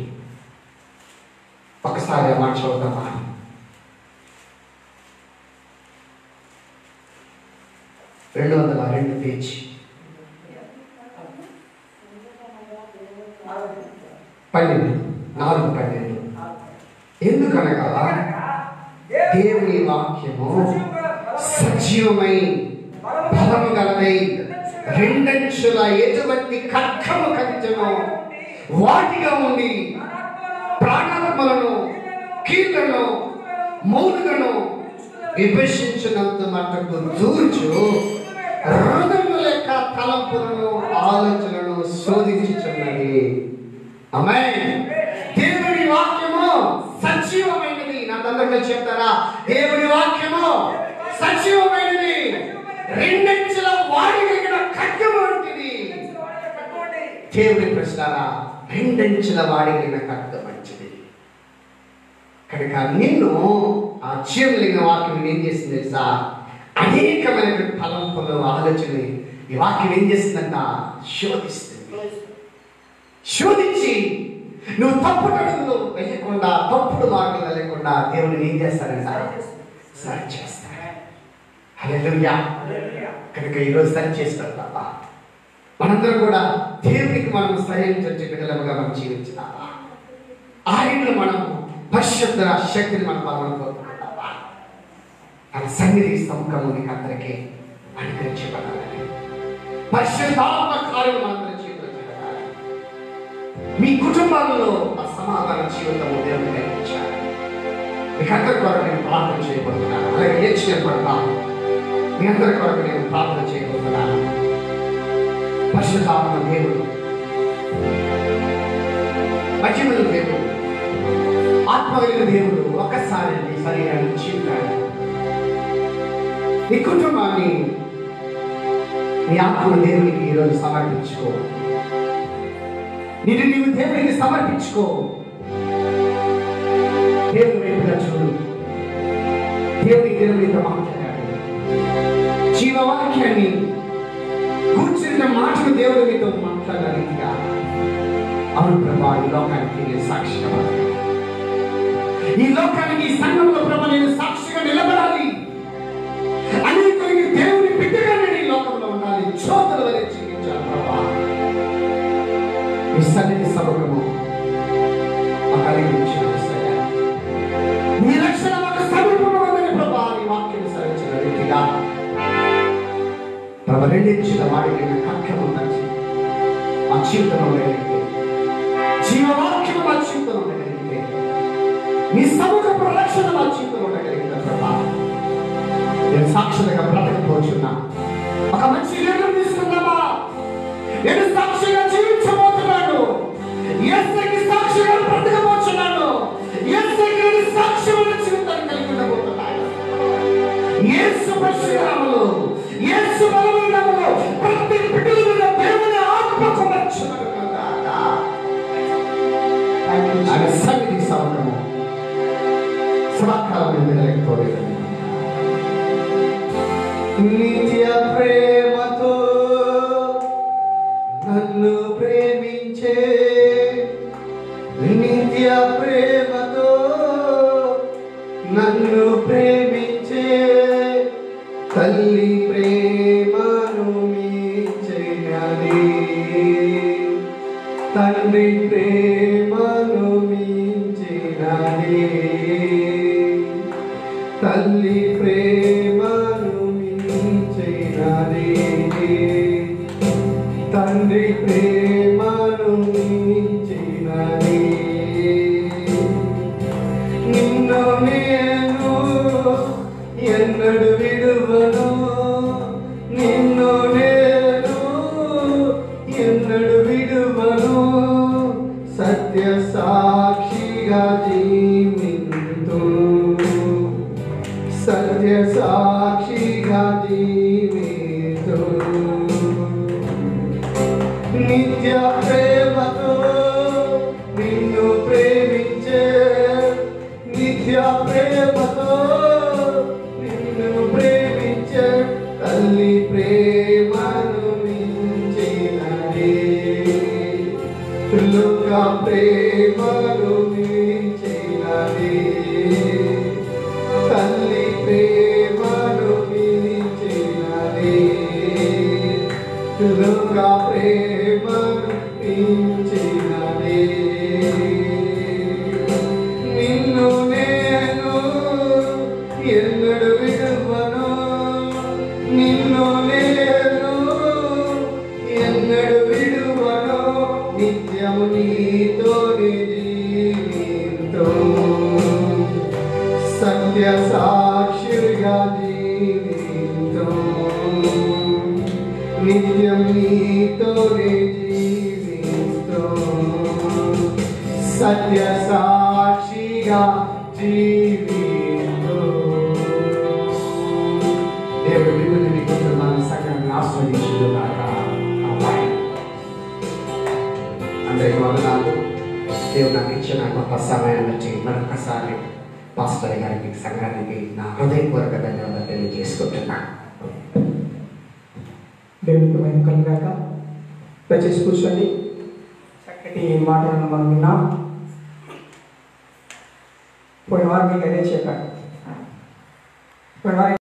ఒకసారి ఆ మాట చూద్దామా రెండు వందల రెండు పేజీ పన్నెండు నాలుగు పన్నెండు ఎందుకనగా దేవుని వాక్యము సజీవమై బలము గలదై రెండంచుల ఎటువంటి కర్కము కంచెను వాటిగా ఉండి ప్రాణాత్మలను కీళ్లను మౌనులను విభజించినంత మట్టుకు దూర్చు హృదయము లెక్క తలంపులను ఆలోచనలను శోధించుచున్నది అమ్మాయి దేవుని వాక్యము సజీవమైనది నా దగ్గర చెప్తారా దేవుని వాక్యము సజీవమైనది రెండంచెల వాడి కలిగిన ఖడ్గము వంటిది దేవుని ప్రశ్నారా రెండంచెల వాడి కలిగిన ఖడ్గం మంచిది కనుక నిన్ను ఆ జీవం కలిగిన వాక్యం ఏం చేసింది తెలుసా అనేకమైనటువంటి తలంపులు ఆలోచనలు ఈ వాక్యం ఏం చేస్తుందంట శోధిస్తుంది శోధించి నువ్వు తప్పుడు అడుగులు వెళ్ళకుండా తప్పుడు మార్గంలో లేకుండా దేవుని ఏం చేస్తారంట సరి చేస్తాడు హల్లెలూయా కనుక ఈరోజు సరి చేస్తాడు బాబా మనందరం కూడా దేవునికి మనం సహించే బిడ్డలుగా మనం జీవించాలా ఆయనలో మనం పరిశుద్ధ శక్తిని మనం పాల్గొనబోతున్నామా తన సన్నిధి సముఖము నీకు అందరికీ అనుగ్రహించబడాలని పరిశుద్ధాత్మ కార్యం మనందరి జీవితంలో జరగాలి మీ కుటుంబాలలో ఆ సమాధాన జీవితము దేవుని కలిగించాలి మీకు అందరి కొరకు నేను ప్రార్థన చేయబోతున్నాను అలాగే ఏడ్చిన పడతాను మీ అందరి కొరకు నేను ప్రార్థన చేయబోతున్నాను పరిశుద్ధాత్మ దేవుడు మహిమలు దేవుడు ఆత్మ కలిగిన దేవుడు ఒక్కసారి నీ శరీరాన్ని చింతాడు నీ కుటుంబాన్ని నీ ఆత్మ దేవునికి ఈరోజు సమర్పించుకో నిన్ను నీవు దేవునికి సమర్పించుకో దేవుని వైపుగా చూడు దేవుని దేవునితో మాట్లాడాడు జీవవాక్యాన్ని కూర్చున్న మాటలు దేవుడు మీతో మాట్లాడగలిగా అవును ప్రభా ఈ లోకానికి నేను సాక్షిగా బతకాలి. ఈ లోకానికి ఈ సంఘంలో ప్రభా నేను సాక్షిగా నిలబడాలి అనేకులకి దేవుని బిడ్డగా నేను ఈ లోకంలో ఉండాలి జ్యోతుల వలె జీవించాలి ప్రభా ఈ సన్నిధి సముఖము కలిగించిన నీ రక్షణ మాకు సమీపంలో ఉందని ప్రభా నీ వాక్యం సరించిన రీతిగా ప్రభ రెండించిన వాడికి కక్షము నచ్చి మా జీవితంలో ఉండగలిగితే జీవవాక్యం మా జీవితంలో ఉండగలిగితే నీ సముఖపు రక్షణ మా జీవితంలో ఉండగలిగితే ప్రభా నేను సాక్షులుగా బ్రతకపోతున్నా ఒక మంచి నిర్ణయం తీసుకున్నామా నేను సాక్షిగా జీవించబోతున్నాను ఎస్ఐకి సాక్షిగా బ్రతకబోతున్నాను ఎస్ఐకి నేను సాక్ష్యమైన జీవితాన్ని కలిగి ఉండబోతున్నాను యేసు పరిశుద్ధనామములో యేసు బలమైన నామములో ప్రతి బిడ్డల మీద దేవుని ఆత్మ కుమర్చునుగాక. ఆయన సన్నిధి సౌకర్యము సదాకాలం నిలకపోలేదు నిత్య ప్రేమతో నన్ను ప్రేమించే నిత్య ప్రేమతో నన్ను ప్రేమించే తల్లి ప్రేమను మీచైనది తండ్రి ప్రేమను మించినది తల్లి ప్రేమను మించినది తండ్రి ప్రేమను మించినది నిన్ను నేను ఎన్నడు విడువను నిన్ను నేను ఎన్నడు విడువను సత్య సాక్షిగా జీవింతు సత్య సాక్షిగా జీవింతు నిత్య ప్రేమతో నిన్ను ప్రేమించే నిత్య ప్రేమతో నిన్ను ప్రేమించే తల్లి ప్రేమను మించినది లోక ప్రేమను మించినది తల్లి ప్రేమను మించినది లోక ప్రేమను మించినది నిన్ను నేను ఎన్నడు విడువను నిన్ను నేను ఎన్నడు విడువను నిత్యము నీతో జీవితో సత్య సాక్షిగా జీవితో నిత్యం నీతో జీవితో సత్య సాక్షిగా జీవితో దేవుడు మిమ్మల్ని మీ కుటుంబాన్ని సకలంగా ఆస్వాదించుగాక అమ్మాయి అందరికి వందనాలు దేవుడు నాకు ఇచ్చిన గొప్ప సమయాన్ని బట్టి మరొకసారి పాస్టర్ గారికి సంఘానికి నా హృదయపూర్వక ధన్యవాదాలు తెలియజేసుకుంటున్నాను
దేవునికి మేము కలిగాక దయచేసి కూర్చొని చక్కటి మాటలను మనం విన్నాం పోయిన వారు మీకు అదే చెప్పారు పోయిన వారు